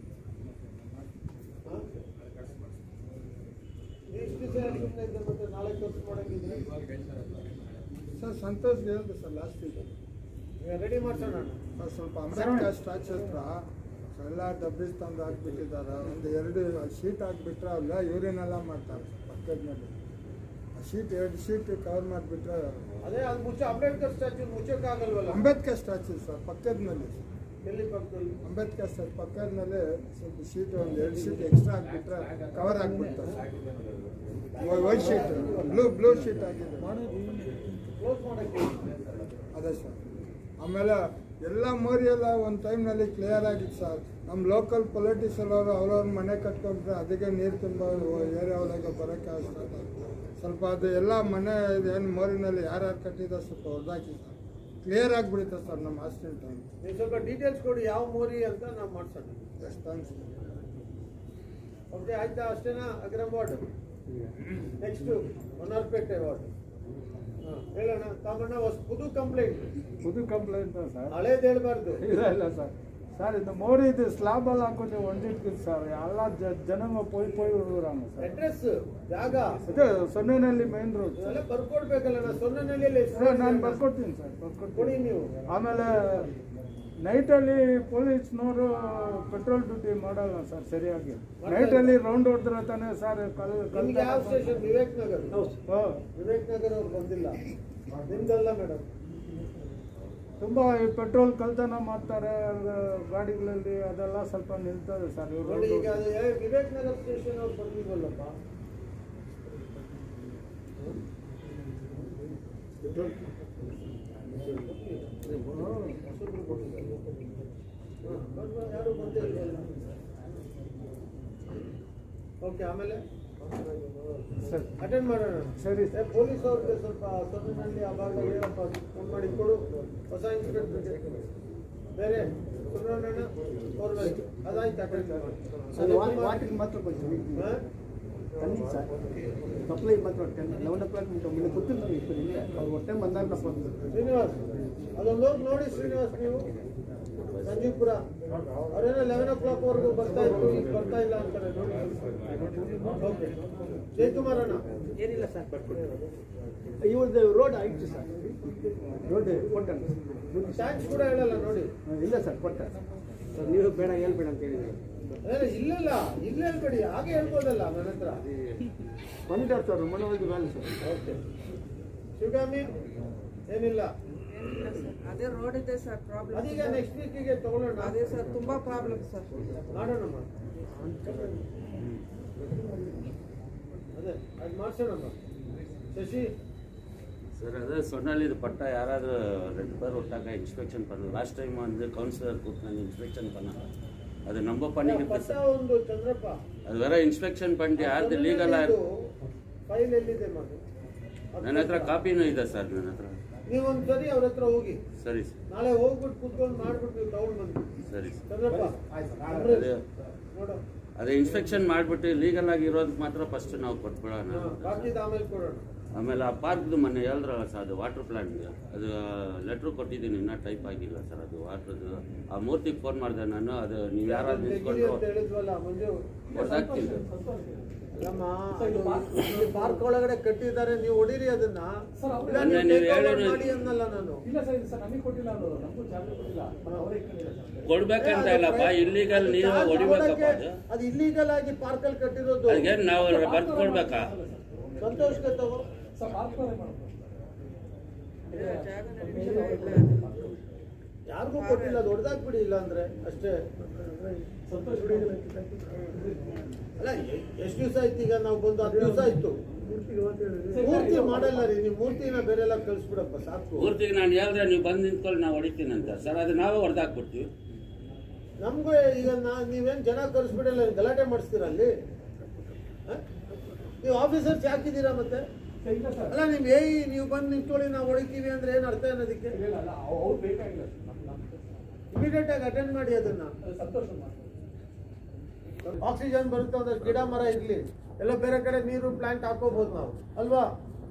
ಇಷ್ಟು ದಿವಸ ಸುಮ್ಮನೆ ಇದ್ದ ಮತ್ತೆ ನಾಳೆ ಖರ್ಚು ಮಾಡಂಗಿದ್ರೆ ಸರ್ ಸಂತೋಷ್ ಹೇಳಿದೆ ಸರ್ ಲಾಸ್ಟ್ ವೀಕ್ ರೆಡಿ ಮಾಡ್ಸೋಣ ಸರ್ ಸ್ವಲ್ಪ ಅಂಬೇಡ್ಕರ್ ಸ್ಟ್ಯಾಚು ಹತ್ರ ಎಲ್ಲ ಡಬ್ಬಿಸ್ ತಂದು ಹಾಕ್ಬಿಟ್ಟಿದ್ದಾರೆ ಒಂದು ಎರಡು ಶೀಟ್ ಹಾಕ್ಬಿಟ್ರೆ ಅಲ್ಲ ಯೂರಿನೆಲ್ಲ ಮಾಡ್ತಾರೆ ಪಕ್ಕದ ಮೇಲೆ ಆ ಶೀಟ್ ಎರಡು ಶೀಟ್ ಕವರ್ ಮಾಡಿಬಿಟ್ರೆ ಅದೇ ಅದು ಮುಚ್ಚ ಅಂಬೇಡ್ಕರ್ ಸ್ಟ್ಯಾಚು ಮುಚ್ಚಕ್ಕಾಗಲ್ವಲ್ಲ ಅಂಬೇಡ್ಕರ್ ಸ್ಟ್ಯಾಚು ಸರ್ ಪಕ್ಕದ ಮೇಲೆ ಎಲ್ಲಿ ಪಕ್ಕದಲ್ಲಿ ಅಂಬೇಡ್ಕರ್ ಸರ್ ಪಕ್ಕದ ಮೇಲೆ ಸ್ವಲ್ಪ ಶೀಟ್ ಒಂದು ಎರಡು ಶೀಟ್ ಎಕ್ಸ್ಟ್ರಾ ಹಾಕ್ಬಿಟ್ರೆ ಕವರ್ ಆಗಿಬಿಡ್ತಾರೆ white sheet blue blue sheet ಆಗಿದೆ ಕ್ಲೋಸ್ ಮಾಡಕ್ಕೆ ಅದೇ ಸರ್ ಆಮೇಲೆ ಎಲ್ಲ ಮೋರಿಯೆಲ್ಲ ಒಂದು ಟೈಮ್ನಲ್ಲಿ ಕ್ಲಿಯರ್ ಆಗಿತ್ತು ಸರ್ ನಮ್ಮ ಲೋಕಲ್ ಪೊಲಿಟಿಷಿಯನ್ ಅವರು ಅವ್ರವ್ರ ಮನೆ ಕಟ್ಕೊಂಡ್ರೆ ಅದಕ್ಕೆ ನೀರು ತುಂಬ ಏರಿಯಾ ಒಳಗೆ ಬರೋಕ್ಕೆ ಆಗ್ತದೆ ಸ್ವಲ್ಪ ಅದು ಎಲ್ಲ ಮನೆ ಏನು ಮೋರಿನಲ್ಲಿ ಯಾರ್ಯಾರು ಕಟ್ಟಿದ್ರೆ ಸ್ವಲ್ಪ ಹೊಡೆದಾಕಿ ಸರ್ ಕ್ಲಿಯರ್ ಆಗಿಬಿಡುತ್ತೆ ಸರ್ ನಮ್ಮ ಹಾಸ್ಟೆಲ್ ಟೈಮ್ ನೀವು ಸ್ವಲ್ಪ ಡೀಟೇಲ್ಸ್ ಕೊಡಿ ಯಾವ ಮೋರಿ ಅಂತ ನಾವು ಮಾಡ್ಸೋಣ ಎಷ್ಟು ಥ್ಯಾಂಕ್ಸ್ ಓಕೆ ಆಯ್ತಾ ಅಷ್ಟೇನಾ Agram ward next Honnarpete ward ಹಾಂ ಹೇಳೋಣ ಕಾಮಣ್ಣ ಹೊಸ ಪುದು ಕಂಪ್ಲೇಂಟ್ புது கம்ப்ளைண்ட் தான் சார் ಹಳೇದು ಹೇಳ್ಬಾರ್ದು ಇಲ್ಲ ಇಲ್ಲ ಸರ್ சார் இந்த மோடி இது ஸ்லாப் எல்லாம் கொஞ்சம் ஒண்டிருக்குது சார் எல்லாம் ஜ ஜனங்க போய் போய் விழுகுறாங்க சார் ಅಡ್ರೆಸ್ ಜಾಗ ಇದು ಸೊನ್ನೆನಲ್ಲಿ ಮೇನ್ ರೋಡ್ ಇದೆಲ್ಲ ಬರ್ಕೊಡ್ಬೇಕಲ್ಲ ನಾ ಸೊನ್ನೆನಲ್ಲಿ ನಾನು ಬರ್ಕೊಡ್ತೀನಿ ಸರ್ ಬರ್ಕೊಡ್ತೀನಿ ಕೊಡಿ ನೀವು ಆಮೇಲೆ ನೈಟಲ್ಲಿ ಪೊಲೀಸ್ನವರು ಪೆಟ್ರೋಲ್ ಡ್ಯೂಟಿ ಮಾಡಲ್ಲ ಸರ್ ಸರಿಯಾಗಿ ನೈಟಲ್ಲಿ ರೌಂಡ್ ಹೊಡೆದ್ರೆ ತಾನೇ ಸರ್ ಕಲ್ ನಿಮ್ಗೆ ಯಾವ ಸ್ಟೇಷನ್ ವಿವೇಕ್ ನಗರ್ ಹಾಂ ವಿವೇಕ್ ನಗರ್ ಅವ್ರು ಬಂದಿಲ್ಲ ನಿಮ್ದಲ್ಲ ಮೇಡಮ್ ತುಂಬ ಈ ಪೆಟ್ರೋಲ್ ಕಳ್ತನ ಮಾಡ್ತಾರೆ ಅದು ಗಾಡಿಗಳಲ್ಲಿ ಅದೆಲ್ಲ ಸ್ವಲ್ಪ ನಿಲ್ತದೆ ಸರ್ ಇವರು ನೋಡಿ ಈಗ ಅದು ಏ, ವಿವೇಕ್ ನಗರ್ ಸ್ಟೇಷನ್ ಅವ್ರು ಬಂದಿಲ್ವಲ್ಲಪ್ಪ ಯಾರು ಬಂದೇ ಇಲ್ವಲ್ಲ ಓಕೆ ಆಮೇಲೆ ಸರಿ ಅಟೆಂಡ್ ಮಾಡೋಣ ಸರಿ ಏ, ಪೊಲೀಸ್ ಅವ್ರಿಗೆ ಸ್ವಲ್ಪ ಸೊನ್ನೆನಲ್ಲಿ ಆ ಭಾಗ ಹೇಳಪ್ಪ ಫೋನ್ ಮಾಡಿ ಕೊಡು ಹೊಸ ಇನ್ಸ್ಪೆಕ್ಟರ್ ಬೇರೆ ಸುಬ್ರಹ್ಮಣ್ಯನ ಅವ್ರದ್ದು ಅದಾಯ್ತು ಅಟೆಂಡ್ ಸರ್ ವಾಟರ್ ಮಾತ್ರ ಕೊಂచెం తల్లి సార్ సప్లై మాత్రం టెన్ లెవెన్ ఓ క్లాక్ ఉంటాం మీకు గుర్తుంది ఇప్పుడు ಅವ್ರು ಹೊಟ್ಟೆ ಬಂದಾಗ ನಮ್ಮ ಶ್ರೀನಿವಾಸ್ ಅದೊಂದು ಹೋಗಿ ನೋಡಿ ಶ್ರೀನಿವಾಸ್ ನೀವು ಸಂಜೀವ್ಪುರ ಅವರೇನೋ ಲೆವೆನ್ ಓ ಕ್ಲಾಕ್ ವರೆಗೂ ಬರ್ತಾ ಇತ್ತು ಈಗ ಬರ್ತಾ ಇಲ್ಲ ಅಂತಾರೆ ನೋಡಿ ಓಕೆ ಜಯಕುಮಾರ್ ಅಣ್ಣ ಏನಿಲ್ಲ ಸರ್ ಇವ್ರದ್ದು ರೋಡ್ ಆಯ್ತು ಸರ್ ರೋಡ್ ಕೊಟ್ಟಾನ ಟ್ಯಾಕ್ಸ್ ಕೂಡ ಹೇಳಲ್ಲ ನೋಡಿ ಇಲ್ಲ ಸರ್ ಕೊಟ್ಟ ಸರ್ ನೀವು ಬೇಡ ಹೇಳ್ಬೇಡ ಅಂತ ಹೇಳಿದ್ರಿ ಅದೇ ಇಲ್ಲಲ್ಲ ಇಲ್ಲ ಹೇಳ್ಬೇಡಿ ಹಾಗೆ ಹೇಳ್ಬೋದಲ್ಲ ನನ್ನ ಹತ್ರ ಬಂದಿದ್ದಾರೆ ಸರ್ ಮನೆ ಒಳಗೆ ಬೇಡ ಸರ್ ಓಕೆ ಶಿವಗಾಮಿ ಏನಿಲ್ಲ ಅದೇ ರೋಡ್ ಇದೆ ಸರ್ ಪ್ರಾಬ್ಲಮ್ ಅದೀಗ ನೆಕ್ಸ್ಟ್ ವೀಕಿಗೆ ತಗೊಳ್ಳೋಣ ಅದೇ ಸರ್ ತುಂಬಾ ಪ್ರಾಬ್ಲಮ್ ಸರ್ ಮಾಡೋಣಮ್ಮ ಅದೇ ಅದು ಮಾಡ್ಸೋಣಮ್ಮ ಶಶಿ ಸರ್ ಅದೇ ಸೊನ್ನಲ್ಲಿ ಇದು ಪಟ್ಟ ಯಾராவது ரெண்டு பேர் விட்டாக்க இன்ஸ்பெக்ஷன் பண்ணலாம் லாஸ்ட் டைம் வந்து கவுன்சிலர் கூட்டினாங்க இன்ஸ்பெக்ஷன் பண்ணாங்க அது நம்ம பண்ணிக்கிட்டு ಪಟ್ಟ சார் ಒಂದು ಚಂದ್ರಪ್ಪ அது வேற இன்ஸ்பெக்ஷன் பண்ணிட்டு ಯಾರ್ದು ಲೀಗಲ್ ಫೈಲ್ ಎಲ್ಲಿದೆ ಮಗು ನನ್ನ ಹತ್ರ ಕಾಪಿನೂ ಇದೆ ಸರ್ ನನ್ನ ಹತ್ರ ನೀವು ಒಂದ್ಸರಿ ಅವ್ರ ಹತ್ರ ಹೋಗಿ ಸರಿ ಸರ್ ನಾಳೆ ಹೋಗ್ಬಿಟ್ಟು ಕುತ್ಕೊಂಡು ಮಾಡ್ಬಿಟ್ಟು ನೀವು ತಗೊಂಡು ಬಂದು ಸರಿ ಸರ್ ಚಂದ್ರಪ್ಪ ಅದೇ ನೋಡು ಅದೇ ಇನ್ಸ್ಪೆಕ್ಷನ್ ಮಾಡಿಬಿಟ್ಟು ಲೀಗಲ್ ಆಗಿ ಇರೋದಕ್ಕೆ ಮಾತ್ರ ಫಸ್ಟ್ ನಾವು ಕೊಟ್ಬಿಡೋಣ ಹಾ, ಬಾಕಿದು ಆಮೇಲೆ ಕೊಡೋಣ ಆಮೇಲೆ ಆ ಪಾರ್ಕ್ದು ಮೊನ್ನೆ ಹೇಳಿದ್ರಲ್ಲ ಸರ್ ಅದು ವಾಟರ್ ಪ್ಲಾಂಟ್ಗೆ ಅದು ಲೆಟ್ರ್ ಕೊಟ್ಟಿದ್ದೀನಿ ಇನ್ನೂ ಟೈಪ್ ಆಗಿಲ್ಲ ಸರ್ ಅದು ವಾಟ್ರದ್ದು ಆ ಮೂರ್ತಿಗೆ ಫೋನ್ ಮಾಡಿದೆ ನಾನು ಅದು ನೀವು ಯಾರಾದ್ರು ತೆಗೀರಿ ನಿಂತ್ಕೊಂಡು ಅಂತ ಹೇಳಿದ್ವಲ್ಲ ಮಂಜು ಹೊಡೆದಾಗ್ತೀನಿ ಅಲ್ಲಮ್ಮ ಅದು ಇಲ್ಲಿ ಪಾರ್ಕ್ ಒಳಗಡೆ ಕಟ್ಟಿದ್ದಾರೆ ನೀವು ಹೊಡೀರಿ ಅದನ್ನ ಇಲ್ಲ ಮೊನ್ನೆ ನೀವು ನೀವು take over ಹೇಳಿ- ಮಾಡಿ ಅನ್ನಲ್ಲ ನಾನು ಇಲ್ಲ ಸರ್ ಸರ್ ನಮಗೆ ಕೊಟ್ಟಿಲ್ಲ ಅದು ನಮಗೂ ಜಾಗ ಕೊಟ್ಟಿಲ್ಲ ಅವರೇ ಇಟ್ಕೊಂಡಿದ್ದಾರೆ ಕೊಡ್ಬೇಕಂತ ಇಲ್ಲಪ್ಪ ಇಲ್ಲಿಗಲ್ ನೀವು ಚಾರ್ಜ್ ಹೊಡಿಬೇಕಪ್ಪ ಕೊಡಕ್ಕೆ ಅದು ಅದು ಇಲ್ಲಿಗಲ್ ಆಗಿ ಪಾರ್ಕ್ ಅಲ್ಲಿ ಕಟ್ಟಿರೋದು ಅದಕ್ಕೆ ನಾವು ಬರ್ದು ಕೊಡ್ಬೇಕಾ ಸಂತೋಷಕ್ಕೆ ತಗೋ ಸರ್ ಪಾರ್ಕ್ನವರೇ ಮಾಡ್ಬೋದು ಯಾರಿಗೂ ಕೊಟ್ಟಿಲ್ಲ ಅದು ಹೊಡೆದಾಕ್ಬಿಡಿ ಇಲ್ಲ ಅಂದ್ರೆ ಅಷ್ಟೇ ಸಂತೋಷ್ ಅಲ್ಲ ಎ- ಎಷ್ಟು ದಿವಸ ಆಯ್ತು ಈಗ ನಾವು ಬಂದು ಹತ್ತು ದಿವಸ ಆಯ್ತು ಮೂರ್ತಿ ಮಾಡಲ್ಲ ರೀ ನೀವು ಮೂರ್ತಿನ ಬೇರೆ ಎಲ್ಲ ಕಳಿಸ್ಬಿಡಪ್ಪ ಸಾಕು ಪೂರ್ತಿಗೆ ನಾನು ಹೇಳಿದ್ರೆ ನೀವು ಬಂದು ನಿಂತ್ಕೊಳ್ಳಿ ನಾವು ಹೊಡಿತೀನಿ ಅಂತ ಸರ್ ಅದು ನಾವೇ ಹೊಡೆದಾಕ್ಬಿಡ್ತೀವಿ ನಮ್ಗೂ ಈಗ ನಾ ನೀವೇನ್ ಜನ ಕಳಿಸ್ಬಿಡಲ್ಲ ಗಲಾಟೆ ಮಾಡಿಸ್ತೀರ ಅಲ್ಲಿ ಹ? ನೀವು ಆಫೀಸರ್ಸ್ ಹಾಕಿದ್ದೀರಾ ಮತ್ತೆ ಇಲ್ಲ ಸರ್ ಅಲ್ಲ ನೀವು ಏಯ್ ನೀವು ಬಂದು ನಿಂತ್ಕೊಳ್ಳಿ ನಾವು ಹೊಡಿತೀವಿ ಅಂದ್ರೆ ಏನ್ ಅರ್ಥ ಅನ್ನೋದಕ್ಕೆ ಇಲ್ಲ ಇಲ್ಲ ಅವ್ರು ಬೇಕಾಗಿಲ್ಲ ಸರ್ ನಮ್ಮ ನಮ್ಮ ಇಮಿಡಿಯೇಟ್ ಆಗಿ ಅಟೆಂಡ್ ಮಾಡಿ ಅದನ್ನ ಸಂತೋಷ ಮಾಡ್ತಾರೆ ಆಕ್ಸಿಜನ್ ಬರುತ್ತೆ ಅಂದ್ರೆ ಗಿಡ ಮರ ಇರ್ಲಿ ಎಲ್ಲ ಬೇರೆ ಕಡೆ ನೀರು ಪ್ಲಾಂಟ್ ಹಾಕೋಬಹುದು ನಾವು ಅಲ್ವಾ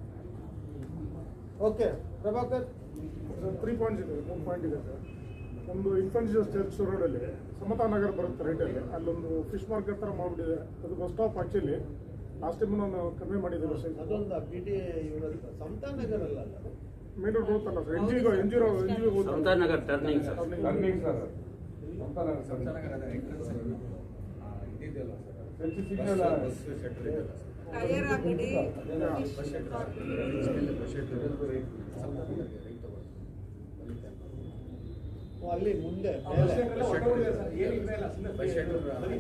ಓಕೆ ಪ್ರಭಾಕರ್ ತ್ರೀ ಪಾಯಿಂಟ್ಸ್ ಇದೆ ಮೂರು ಪಾಯಿಂಟ್ ಇದೆ ಸರ್ ಒಂದು ಇನ್ಫೆನ್ಷಿಯಸ್ ಚರ್ಚ್ ರೋಡಲ್ಲಿ ಸಮತಾ ನಗರ್ ಬರುತ್ತೆ ರೈಟಲ್ಲಿ ಅಲ್ಲೊಂದು ಫಿಶ್ ಮಾರ್ಕೆಟ್ ಥರ ಮಾಡಿಬಿಟ್ಟಿದೆ ಅದು bus stop actually last time ನಾನು ಕಮ್ಮಿ ಮಾಡಿದ್ದೆ ಬಸ್ ಅದೊಂದು ಪಿ ಟಿ ಸಮತಾ ನಗರ್ ಅಲ್ಲ ಅದು. ಮೇನ್ ರೋಡ್ ಹೋಗ್ತಲ್ಲ sir N G N G N G Samata Nagar turning sir running sir ಸಂಚಾಲಕರ entrance ಅಲ್ಲಿ, ಆ, ಇದಿದೆಯಲ್ಲ ಸರ್ ಸಿಗ್ನಲ್ ಬಸ್ ಶೆಡ್ ಇದೆಯಲ್ಲ ಸರ್ ಟೈರ್ ಹಾಕಡಿ ಬಸ್ ಶೆಡ್ ಬಸ್ ಶೆಡ್ ಸ್ವಲ್ಪ ಮುಂದೆ ರೈಟ್ ತಗೊಳ್ಳಿ ಓ, ಅಲ್ಲಿ ಮುಂದೆ ಬಸ್ ಶೆಡ್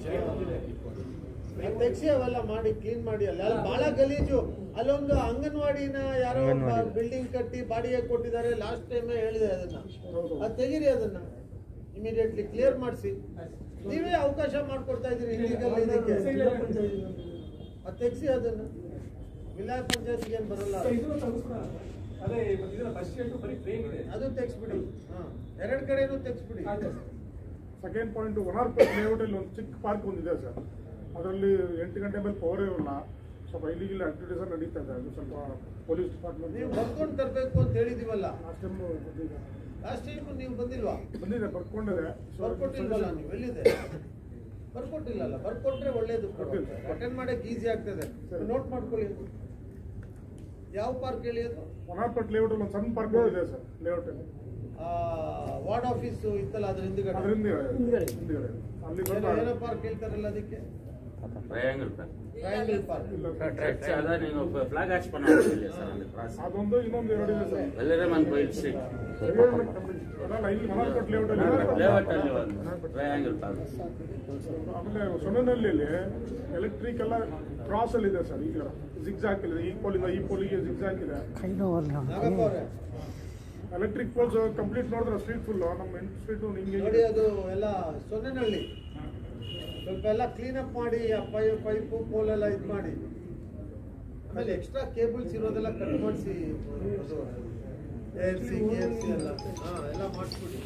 ತೆಗ್ಸಿ ಅವೆಲ್ಲ ಮಾಡಿ ಕ್ಲೀನ್ ಮಾಡಿ ಅಲ್ಲಿ ಅಲ್ಲಿ ಬಹಳ ಗಲೀಜು ಅಲ್ಲೊಂದು ಅಂಗನವಾಡಿನ ಯಾರೋ ಬಿಲ್ಡಿಂಗ್ ಕಟ್ಟಿ ಬಾಡಿಗೆ ಕೊಟ್ಟಿದ್ದಾರೆ ಲಾಸ್ಟ್ ಟೈಮ್ ಹೇಳಿದೆ ಅದನ್ನ ಅದು ತೆಗೀರಿ ಅದನ್ನ ಇಮಿಡಿಯೇಟ್ಲಿ ಕ್ಲಿಯರ್ ಮಾಡಿಸಿ ನೀವೇ ಅವಕಾಶ ಮಾಡ್ಕೊಡ್ತಾ ಇದೀರಿ ಇಲ್ಲಿಗಲ್ ಇದಕ್ಕೆ ಅದು ತೆಗ್ಸಿ ಅದನ್ನ ವಿಲಾಯ ಪಂಚಾಯತ್ಗೆ ಏನ್ ಬರಲ್ಲ ಸರ್ ಇದನ್ನು ತೆಗೆಸ್ಬಿಡೋಣ ಅದೇ ಇದರ ಬಸ್ ಸ್ಟ್ಯಾಂಡ್ ಬರೀ ಟ್ರೈನ್ ಇದೆ ಅದು ತೆಗ್ಸ್ಬಿಡಿ ಹಾ ಎರಡ್ ಕಡೆನೂ ತೆಗ್ಸ್ಬಿಡಿ ಆಯ್ತು ಸರ್ ಸೆಕೆಂಡ್ ಪಾಯಿಂಟ್ ವನಾರ್ಪೇಟ್ ಲೇಔಟಲ್ಲಿ ಒಂದು ಚಿಕ್ಕ ಪಾರ್ಕ್ ಒಂದಿದೆ ಸರ್ ಅದರಲ್ಲಿ ಎಂಟು ಗಂಟೆ ಮೇಲೆ ಪವರೇ ಇಲ್ಲ ಸ್ವಲ್ಪ ಇಲ್ಲಿಗಿಲ್ಲ ಆಕ್ಟಿವಿಟೀಸ್ ನಡೀತಾ ಇದೆ ಅದು ಸ್ವಲ್ಪ ಪೊಲೀಸ್ ಡಿಪಾರ್ಟ್ಮೆಂಟ್ ನೀವು ಬರ್ಕೊಂಡು ತರಬೇಕು ಅಂತ ಹೇಳಿದೀವಲ್ಲ ಲಾಸ್ಟ್ ಟೈಮ್ ಬಂದಿದೆ ಲಾಸ್ಟ್ ಟೈಮ್ ನೀವು ಬಂದಿಲ್ವಾ ಬಂದಿದೆ ಬರ್ಕೊಂಡಿದೆ ಸೊ ಬರ್ಕೊಟ್ಟಿಲ್ವಲ್ಲ ನೀವು ಎಲ್ಲಿದೆ ಬರ್ಕೊಟ್ಟಿಲ್ಲಲ್ಲ ಬರ್ಕೊಟ್ರೆ ಒಳ್ಳೇದು ಅಟೆಂಡ್ ಮಾಡಕ್ಕೆ ಈಸಿ ಆಗ್ತದೆ ನೋಟ್ ಮಾಡ್ಕೊಳ್ಳಿ ಯಾವ ಪಾರ್ಕ್ ಹೇಳಿ ಅದು ವನಾರ್ಪೇಟ್ ಲೇಔಟಲ್ಲಿ ಒಂದು ಸಣ್ಣ ಪಾರ್ಕ್ ಇದೆ ಸರ್ ಲೇಔಟಲ್ಲಿ ವಾರ್ಡ್ ಆಫೀಸ್ ಇತ್ತಲ್ಲ ಅದ್ರ ಹಿಂದ್ಗಡೆ ಅದ್ರ ಹಿಂದ್ಗಡೆ ಹಿಂದ್ಗಡೆ ಅಲ್ಲಿ ಏನೋ ಬಂದು ಏನೋ ಪಾರ್ಕ್ ಹೇಳ್ತಾರಲ್ಲ ಅದಕ್ಕೆ ಟ್ರಯಾಂಗಲ್ ಟ್ರಯಾಂಗಲ್ ಪಾರ್ಕ್ அதான் நீங்க ஃபிளாக் ஆக்ட் பண்ண இல்லையா சார் அந்த கிராஸ் ಅದೊಂದು ಇನ್ನೊಂದು ಎರಡು ಇದೆ ಸರ್ வெள்ளரமன் கோயில் ஸ்ட்ரீட் ಅದಲ್ಲ ಇಲ್ಲಿ ವನಾರ್ಪೇಟ್ ಲೇಔಟಲ್ಲಿ ಲೇಔಟ್ ಅಲ್ಲಿ ಒಂದು ಟ್ರಯಾಂಗಲ್ ಪ್ಯಾಲೇಸ್ ಆಮೇಲೆ ಸೊನ್ನೆನಹಳ್ಳಿಯಲ್ಲಿ ಎಲೆಕ್ಟ್ರಿಕ್ ಎಲ್ಲ ಕ್ರಾಸ್ ಅಲ್ಲಿ ಇದೆ ಸರ್ ಈಗ ಜಿಗ್ಜಾಕ್ ಇದೆ ಈ ಪೋಲಿಂದ ಈ ಪೋಲಿಗೆ ಜಿಗ್ಜಾಕ್ ಇದೆ ನಾಗಪ್ಪ ಅವ್ರೆ ಎಲೆಕ್ಟ್ರಿಕ್ ಪೋಲ್ಸ್ ಕಂಪ್ಲೀಟ್ ನೋಡಿದ್ರೆ ಸ್ಟ್ರೀಟ್ ಫುಲ್ ನಮ್ಮ ಎಂಟು ಸ್ಟ್ರೀಟ್ ಹಿಂಗೆ ನೋಡಿ ಅದು ಎಲ್ಲ ಸೊನ್ನೆನಹಳ್ಳಿ ಸ್ವಲ್ಪ ಎಲ್ಲ ಕ್ಲೀನ್ ಅಪ್ ಮಾಡಿ ಆ ಪೈ ಪೈಪು ಪೋಲ್ ಎಲ್ಲ ಇದು ಮಾಡಿ ಆಮೇಲೆ ಎಕ್ಸ್ಟ್ರಾ ಕೇಬಲ್ಸ್ ಇರೋದೆಲ್ಲ ಕಟ್ ಮಾಡಿಸಿ L C K L C ಎಲ್ಲ ಹಾ ಎಲ್ಲ ಮಾಡಿಸ್ಬಿಡಿ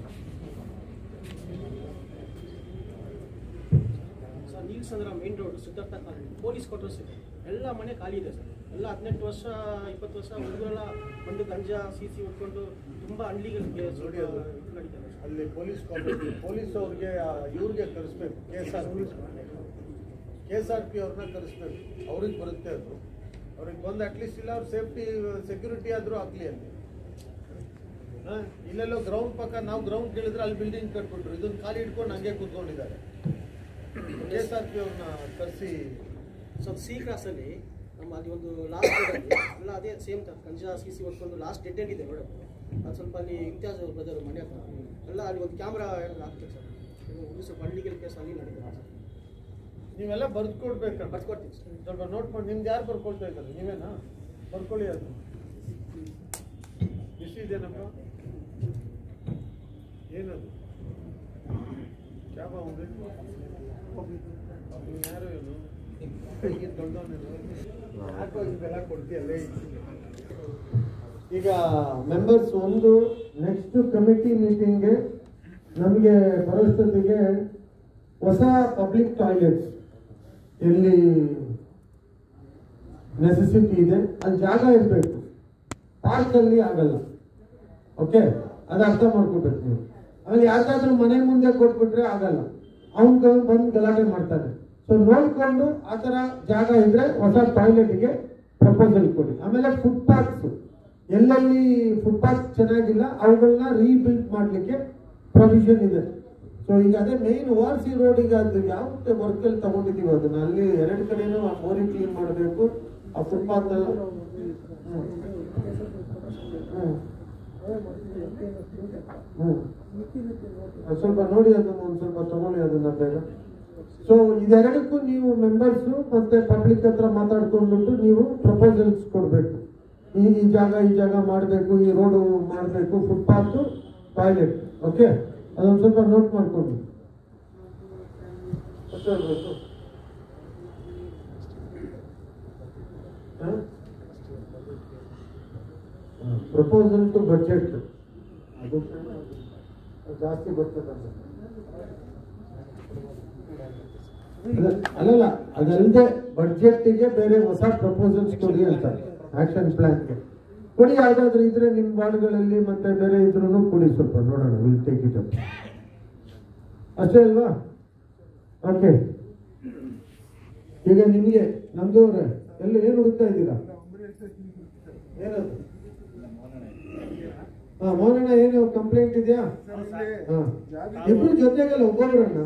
ಸರ್ ನೀಲ್ಸ್ ಅಂದ್ರೆ main road Siddhartha colony police quarters ಇದೆ ಎಲ್ಲ ಮನೆ ಖಾಲಿ ಇದೆ ಸರ್ ಎಲ್ಲ ಹದಿನೆಂಟು ವರ್ಷ ಇಪ್ಪತ್ತು ವರ್ಷ ಹುಡುಗರೆಲ್ಲ ಬಂದು ಗಂಜಾ ಸಿ ಸಿ ಹೊಡ್ಕೊಂಡು ತುಂಬ ಹಳ್ಳಿಗಳಿಗೆ ನೋಡಿ ಅದು ನಡೀತಾರೆ ಸರ್ ಅಲ್ಲಿ ಪೊಲೀಸ್ ಕಾಲೇಜ್ ಪೊಲೀಸ್ ಅವ್ರಿಗೆ ಆ, ಇವ್ರಿಗೆ ಕರೆಸ್ಬೇಕು K S R P K S R P ಅವ್ರನ್ನ ಕರೆಸ್ಬೇಕು ಅವ್ರಿಗೆ ಬರುತ್ತೆ ಅದು ಅವ್ರಿಗೆ ಬಂದು ಅಟ್ಲೀಸ್ಟ್ ಇಲ್ಲ ಅವ್ರ ಸೇಫ್ಟಿ ಸೆಕ್ಯೂರಿಟಿ ಆದರೂ ಹಾಕ್ಲಿ ಅಲ್ಲಿ ಹಾ, ಇಲ್ಲೆಲ್ಲೋ ಗ್ರೌಂಡ್ ಪಕ್ಕ ನಾವು ಗ್ರೌಂಡ್ ಕೇಳಿದ್ರೆ ಅಲ್ಲಿ ಬಿಲ್ಡಿಂಗ್ ಕಟ್ಬಿಟ್ರು ಇದನ್ನ ಖಾಲಿ ಇಟ್ಕೊಂಡು ಹಂಗೆ ಕೂತ್ಕೊಂಡಿದ್ದಾರೆ ಕೆ ಎಸ್ ಆರ್ ಪಿ ಅವ್ರನ್ನ ಕರೆಸಿ ಸೊ ಸಿ ಕ್ರಾಸಲ್ಲಿ ನಮ್ಮ ಅಲ್ಲಿ ಒಂದು ಲಾಸ್ಟ್ ರೋಡಲ್ಲಿ ಎಲ್ಲ ಅದೇ ಸೇಮ್ ತರ ಗಂಜಾ ಸಿ ಸಿ ಹೊಡ್ಕೊಂಡು ಲಾಸ್ಟ್ ಡೆಡ್ ಎಂಡ್ ಇದೆ ರೋಡ್ ಅದು ಸ್ವಲ್ಪ ಅಲ್ಲಿ ಇಮ್ತಿಯಾಜ್ ಅವ್ರ ಬ್ರದರ್ ಮನೆ ಹತ್ರ ಎಲ್ಲ ಅಲ್ಲಿ ಒಂದು ಕ್ಯಾಮ್ರಾ ಹಾಕ್ತಾರೆ ಸರ್ ಇದು ಸ್ವಲ್ಪ ಹಳ್ಳಿಗಳ ಕೇಸ್ ಅಲ್ಲಿ ನಡೀತಾರೆ ಸರ್ ನೀವೆಲ್ಲ ಬರ್ದು ಕೊಡ್ಬೇಕಣ್ಣ ಬರ್ಕೊಡ್ತೀವಿ ಸರ್ ಸ್ವಲ್ಪ ನೋಟ್ ಮಾಡಿ ನಿಮ್ದು ಯಾರು ಬರ್ಕೊಳ್ತಾ ಇದ್ದಾರೆ ನೀವೇನಾ ಬರ್ಕೊಳ್ಳಿ ಅದು ಬಿಸಿ ಇದೇನಪ್ಪ ಏನದು ಕ್ಯಾಬ ಒಂದು ನೀವು ಯಾರು ಏನು ಕೈಗೆ ದೊಡ್ಡವನೇನು ಯಾಕೋ ಇದೆಲ್ಲ ಕೊಡ್ತೀಯಲ್ಲ ಈಗ ಮೆಂಬರ್ಸ್ ಒಂದು ನೆಕ್ಸ್ಟ್ ಕಮಿಟಿ ಮೀಟಿಂಗ್ಗೆ ನಮಗೆ ಬರೋಷ್ಟೊತ್ತಿಗೆ ಹೊಸ ಪಬ್ಲಿಕ್ ಟಾಯ್ಲೆಟ್ಸ್ ಎಲ್ಲಿ ನೆಸೆಸಿಟಿ ಇದೆ ಅಲ್ಲಿ ಜಾಗ ಇರಬೇಕು ಪಾರ್ಕಲ್ಲಿ ಆಗಲ್ಲ ಓಕೆ ಅದು ಅರ್ಥ ಮಾಡ್ಕೋಬೇಕು ನೀವು ಆಮೇಲೆ ಯಾರಿಗಾದ್ರೂ ಮನೆ ಮುಂದೆ ಕೊಟ್ಬಿಟ್ರೆ ಆಗಲ್ಲ ಅವ್ನ್ ಬಂದು ಗಲಾಟೆ ಮಾಡ್ತಾನೆ ಸೊ ನೋಡ್ಕೊಂಡು ಆ ಥರ ಜಾಗ ಇದ್ರೆ ಹೊಸ ಟಾಯ್ಲೆಟ್ಗೆ ಪ್ರಪೋಸಲ್ ಕೊಡಿ ಆಮೇಲೆ ಫುಟ್ಪಾತ್ಸ್ ಎಲ್ಲೆಲ್ಲಿ ಫುಟ್ಪಾತ್ ಚೆನ್ನಾಗಿಲ್ಲ ಅವುಗಳನ್ನ ರೀಬಿಲ್ಡ್ ಮಾಡಲಿಕ್ಕೆ ಪ್ರೊವಿಷನ್ ಇದೆ ಸೊ ಈಗ ಅದೇ ಮೇನ್ ಓರ್ ಸಿ ರೋಡಿಗೆ ಅದು ಯಾವ ವರ್ಕಲ್ಲಿ ತಗೊಂಡಿದ್ದೀವಿ ಅದನ್ನ ಅಲ್ಲಿ ಎರಡು ಕಡೆನೂ ಆ ಮೋರಿ ಕ್ಲೀನ್ ಮಾಡಬೇಕು ಆ ಫುಟ್ಪಾತ್ ಹ್ಮ್ ಅದ್ ಸ್ವಲ್ಪ ನೋಡಿ ಅದನ್ನ ಒಂದ್ ಸ್ವಲ್ಪ ತಗೊಳ್ಳಿ ಅದನ್ನ ಬೇಗ ಸೊ ಇದೆರಡಕ್ಕೂ ನೀವು ಮೆಂಬರ್ಸ್ ಮತ್ತೆ ಪಬ್ಲಿಕ್ ಹತ್ರ ಮಾತಾಡ್ಕೊಂಡ್ಬಿಟ್ಟು ನೀವು ಪ್ರಪೋಸಲ್ಸ್ ಕೊಡ್ಬೇಕು ಈ ಈ ಜಾಗ ಈ ಜಾಗ ಮಾಡಬೇಕು ಈ ರೋಡು ಮಾಡಬೇಕು ಫುಟ್ಪಾತ್ ಟಾಯ್ಲೆಟ್ ಓಕೆ ಅದೊಂದು ಸ್ವಲ್ಪ ನೋಟ್ ಮಾಡ್ಕೊಂಡು ಅಷ್ಟೇ ಅಲ್ವಾ? ಹ? ಪ್ರಪೋಸಲ್ ಟು ಬಜೆಟ್ ಅದು ಜಾಸ್ತಿ ಬರ್ತದೆ ಅದ- ಅಲ್ಲಲ್ಲ ಅದಲ್ಲದೆ ಬಡ್ಜೆಟ್ಗೆ ಬೇರೆ ಹೊಸ ಪ್ರಪೋಸಲ್ಸ್ ಕೊಡಿ ಅಂತ ಆಕ್ಷನ್ ಪ್ಲಾನ್ಗೆ ಕೊಡಿ ಯಾವ್ದಾದ್ರು ಇದ್ರೆ ನಿಮ್ಮ ವಾರ್ಡ್ಗಳಲ್ಲಿ ಮತ್ತೆ ಬೇರೆ ಇದ್ರೂ ಕೊಡಿ ಸ್ವಲ್ಪ ನೋಡೋಣ ವಿಲ್ ಟೇಕ್ ಇಟ್ ಅಪ್ ಅಷ್ಟೇ ಅಲ್ವಾ ಓಕೆ ಈಗ ನಿಮಗೆ ನಮ್ದವ್ರೆ ಎಲ್ಲ ಏನು ಹುಡುಕ್ತಾ ಇದ್ದೀರಾ ಏನದು ಹಾ ಮೋಹನಣ್ಣ ಏನು ಕಂಪ್ಲೇಂಟ್ ಇದೆಯಾ ಹಾ ಇಬ್ರು ಜೊತೆಗಲ್ಲ ಒಬ್ಬೊಬ್ರಣ್ಣ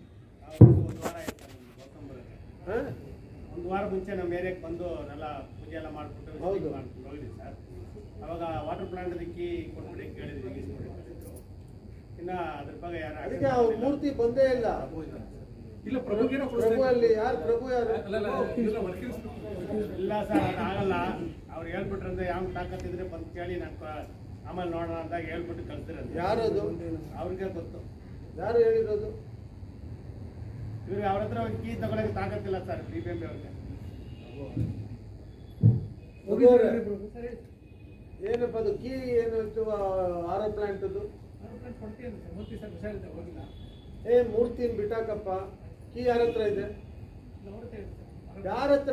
ಒಂದು ವಾರ ಮುಂಚೆ ನಮ್ಮ ಏರಿಯಾಕ್ಕೆ ಬಂದು ಎಲ್ಲ ಪೂಜೆ ಎಲ್ಲ ಮಾಡ್ಬಿಟ್ಟು ವಿಸಿಟ್ ಮಾಡ್ಕೊಂಡು ಹೋಗಿದ್ವಿ ಸರ್ ಅವಾಗ ವಾಟರ್ ಪ್ಲಾಂಟ್ ದಿಕ್ಕಿ ಕೊಟ್ಬಿಟ್ಟು ಕೇಳಿದ್ವಿ ಇಸ್ಕೊಂಡಿದ್ದು ಇನ್ನ ಅದ್ರ ಬಗ್ಗೆ ಯಾರು ಅದಕ್ಕೆ ಅವ್ರ ಮೂರ್ತಿ ಬಂದೇ ಇಲ್ಲ ಇಲ್ಲ ಪ್ರಭುಗೇನೋ ಪ್ರಭು ಅಲ್ಲಿ ಯಾರು ಪ್ರಭು ಯಾರು ಇಲ್ಲ ಸರ್ ಅದು ಆಗಲ್ಲ ಅವ್ರು ಹೇಳ್ಬಿಟ್ರಂದ್ರೆ ಯಾವ ತಾಕತ್ತಿದ್ರೆ ಬಂದು ಕೇಳಿ ನಾನು ಆಮೇಲೆ ನೋಡೋಣ ಅಂದಾಗ ಹೇಳ್ಬಿಟ್ಟು ಕಳ್ಸಿರಂತೆ ಯಾರದು? ಅವ್ರಿಗೆ ಗೊತ್ತು ಯಾರು ಹೇಳಿರೋದು ಇವ್ರಿಗೆ ಅವ್ರ ಹತ್ರ ಒಂದು ಕೀ ತಗೊಳಕ್ಕೆ ತಾಕತ್ತಿಲ್ಲ ಸರ್ ಬಿ ಬಿ ಎಂ ಅವ್ರಿಗೆ ಮುಗಿದವ್ರೆ ಏನಪ್ಪ ಅದು ಕೀ ಏನು ಇತ್ತು ಆರೋ ಪ್ಲಾಂಟ್ ಅದು ಏ ಮೂರ್ತಿನ ಬಿಟ್ಟಾಕಪ್ಪ ಕೀ ಯಾರ ಹತ್ರ ಇದೆ ಯಾರ ಹತ್ರ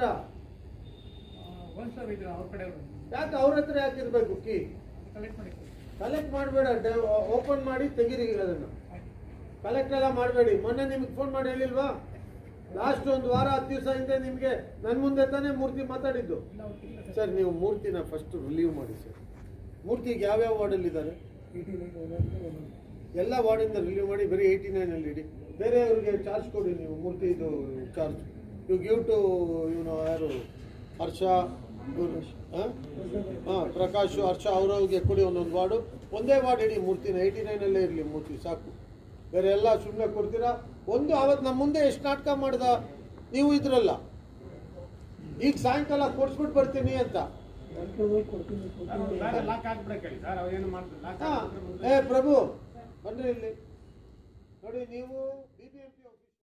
ಯಾಕೆ ಅವ್ರ ಹತ್ರ ಯಾಕೆ ಇರ್ಬೇಕು ಕೀ ಕಲೆಕ್ಟ್ ಮಾಡಬೇಡ ಓಪನ್ ಮಾಡಿ ತೆಗೀರಿ ಅದನ್ನು ಕಲೆಕ್ಟ್ ಎಲ್ಲ ಮಾಡಬೇಡಿ ಮೊನ್ನೆ ನಿಮ್ಗೆ ಫೋನ್ ಮಾಡಿ ಹೇಳಿಲ್ವಾ ಲಾಸ್ಟ್ ಒಂದು ವಾರ ಹತ್ತು ದಿವಸ ಹಿಂದೆ ನಿಮಗೆ ನನ್ನ ಮುಂದೆ ತಾನೇ ಮೂರ್ತಿ ಮಾತಾಡಿದ್ದು ಸರ್ ನೀವು ಮೂರ್ತಿನ ಫಸ್ಟ್ ರಿಲೀವ್ ಮಾಡಿ ಸರ್ ಮೂರ್ತಿಗೆ ಯಾವ್ಯಾವ ವಾರ್ಡಲ್ಲಿ ಇದ್ದಾರೆ ಎಲ್ಲ ವಾರ್ಡಿಂದ ರಿಲೀವ್ ಮಾಡಿ ಬರೀ ಏಯ್ಟಿ ನೈನಲ್ಲಿ ಇಡಿ ಬೇರೆಯವ್ರಿಗೆ ಚಾರ್ಜ್ ಕೊಡಿ ನೀವು ಮೂರ್ತಿ ಇದು ಚಾರ್ಜ್ ಯು ಗಿವ್ ಟು ಇವನು ಯಾರು ಹರ್ಷ ಇವ್ರು, ಆ? ಹಾ ಪ್ರಕಾಶ್ ಹರ್ಷ ಅವ್ರವ್ರಿಗೆ ಕೊಡಿ ಒಂದೊಂದು ವಾರ್ಡು ಒಂದೇ ವಾರ್ಡ್ ಇಡಿ ಮೂರ್ತಿನ ಏಯ್ಟಿ ನೈನಲ್ಲೇ ಇರಲಿ ಮೂರ್ತಿ ಸಾಕು ಬೇರೆ ಎಲ್ಲ ಸುಮ್ಮನೆ ಕೊಡ್ತೀರಾ ಒಂದು ಅವತ್ತು ನಮ್ಮ ಮುಂದೆ ಎಷ್ಟು ನಾಟಕ ಮಾಡ್ದ ನೀವು ಇದ್ರಲ್ಲ ಈಗ ಸಾಯಂಕಾಲ ಕೊಡ್ಸ್ಬಿಟ್ಟು ಬರ್ತೀನಿ ಅಂತ ಲಾಕ್ ಹಾಕ್ಬಿಡಕ್ಕೆ ಹೇಳಿ ಸರ್ ಅವ್ರು ಏನು ಮಾಡ್ತಾರೆ ಲಾಕ್ ಹಾ. ಹಾಕ್ಬಿಟ್ರೆ ಮುಂದೆ- ಏ ಪ್ರಭು ಬನ್ರಿ ಇಲ್ಲಿ ನೋಡಿ ನೀವು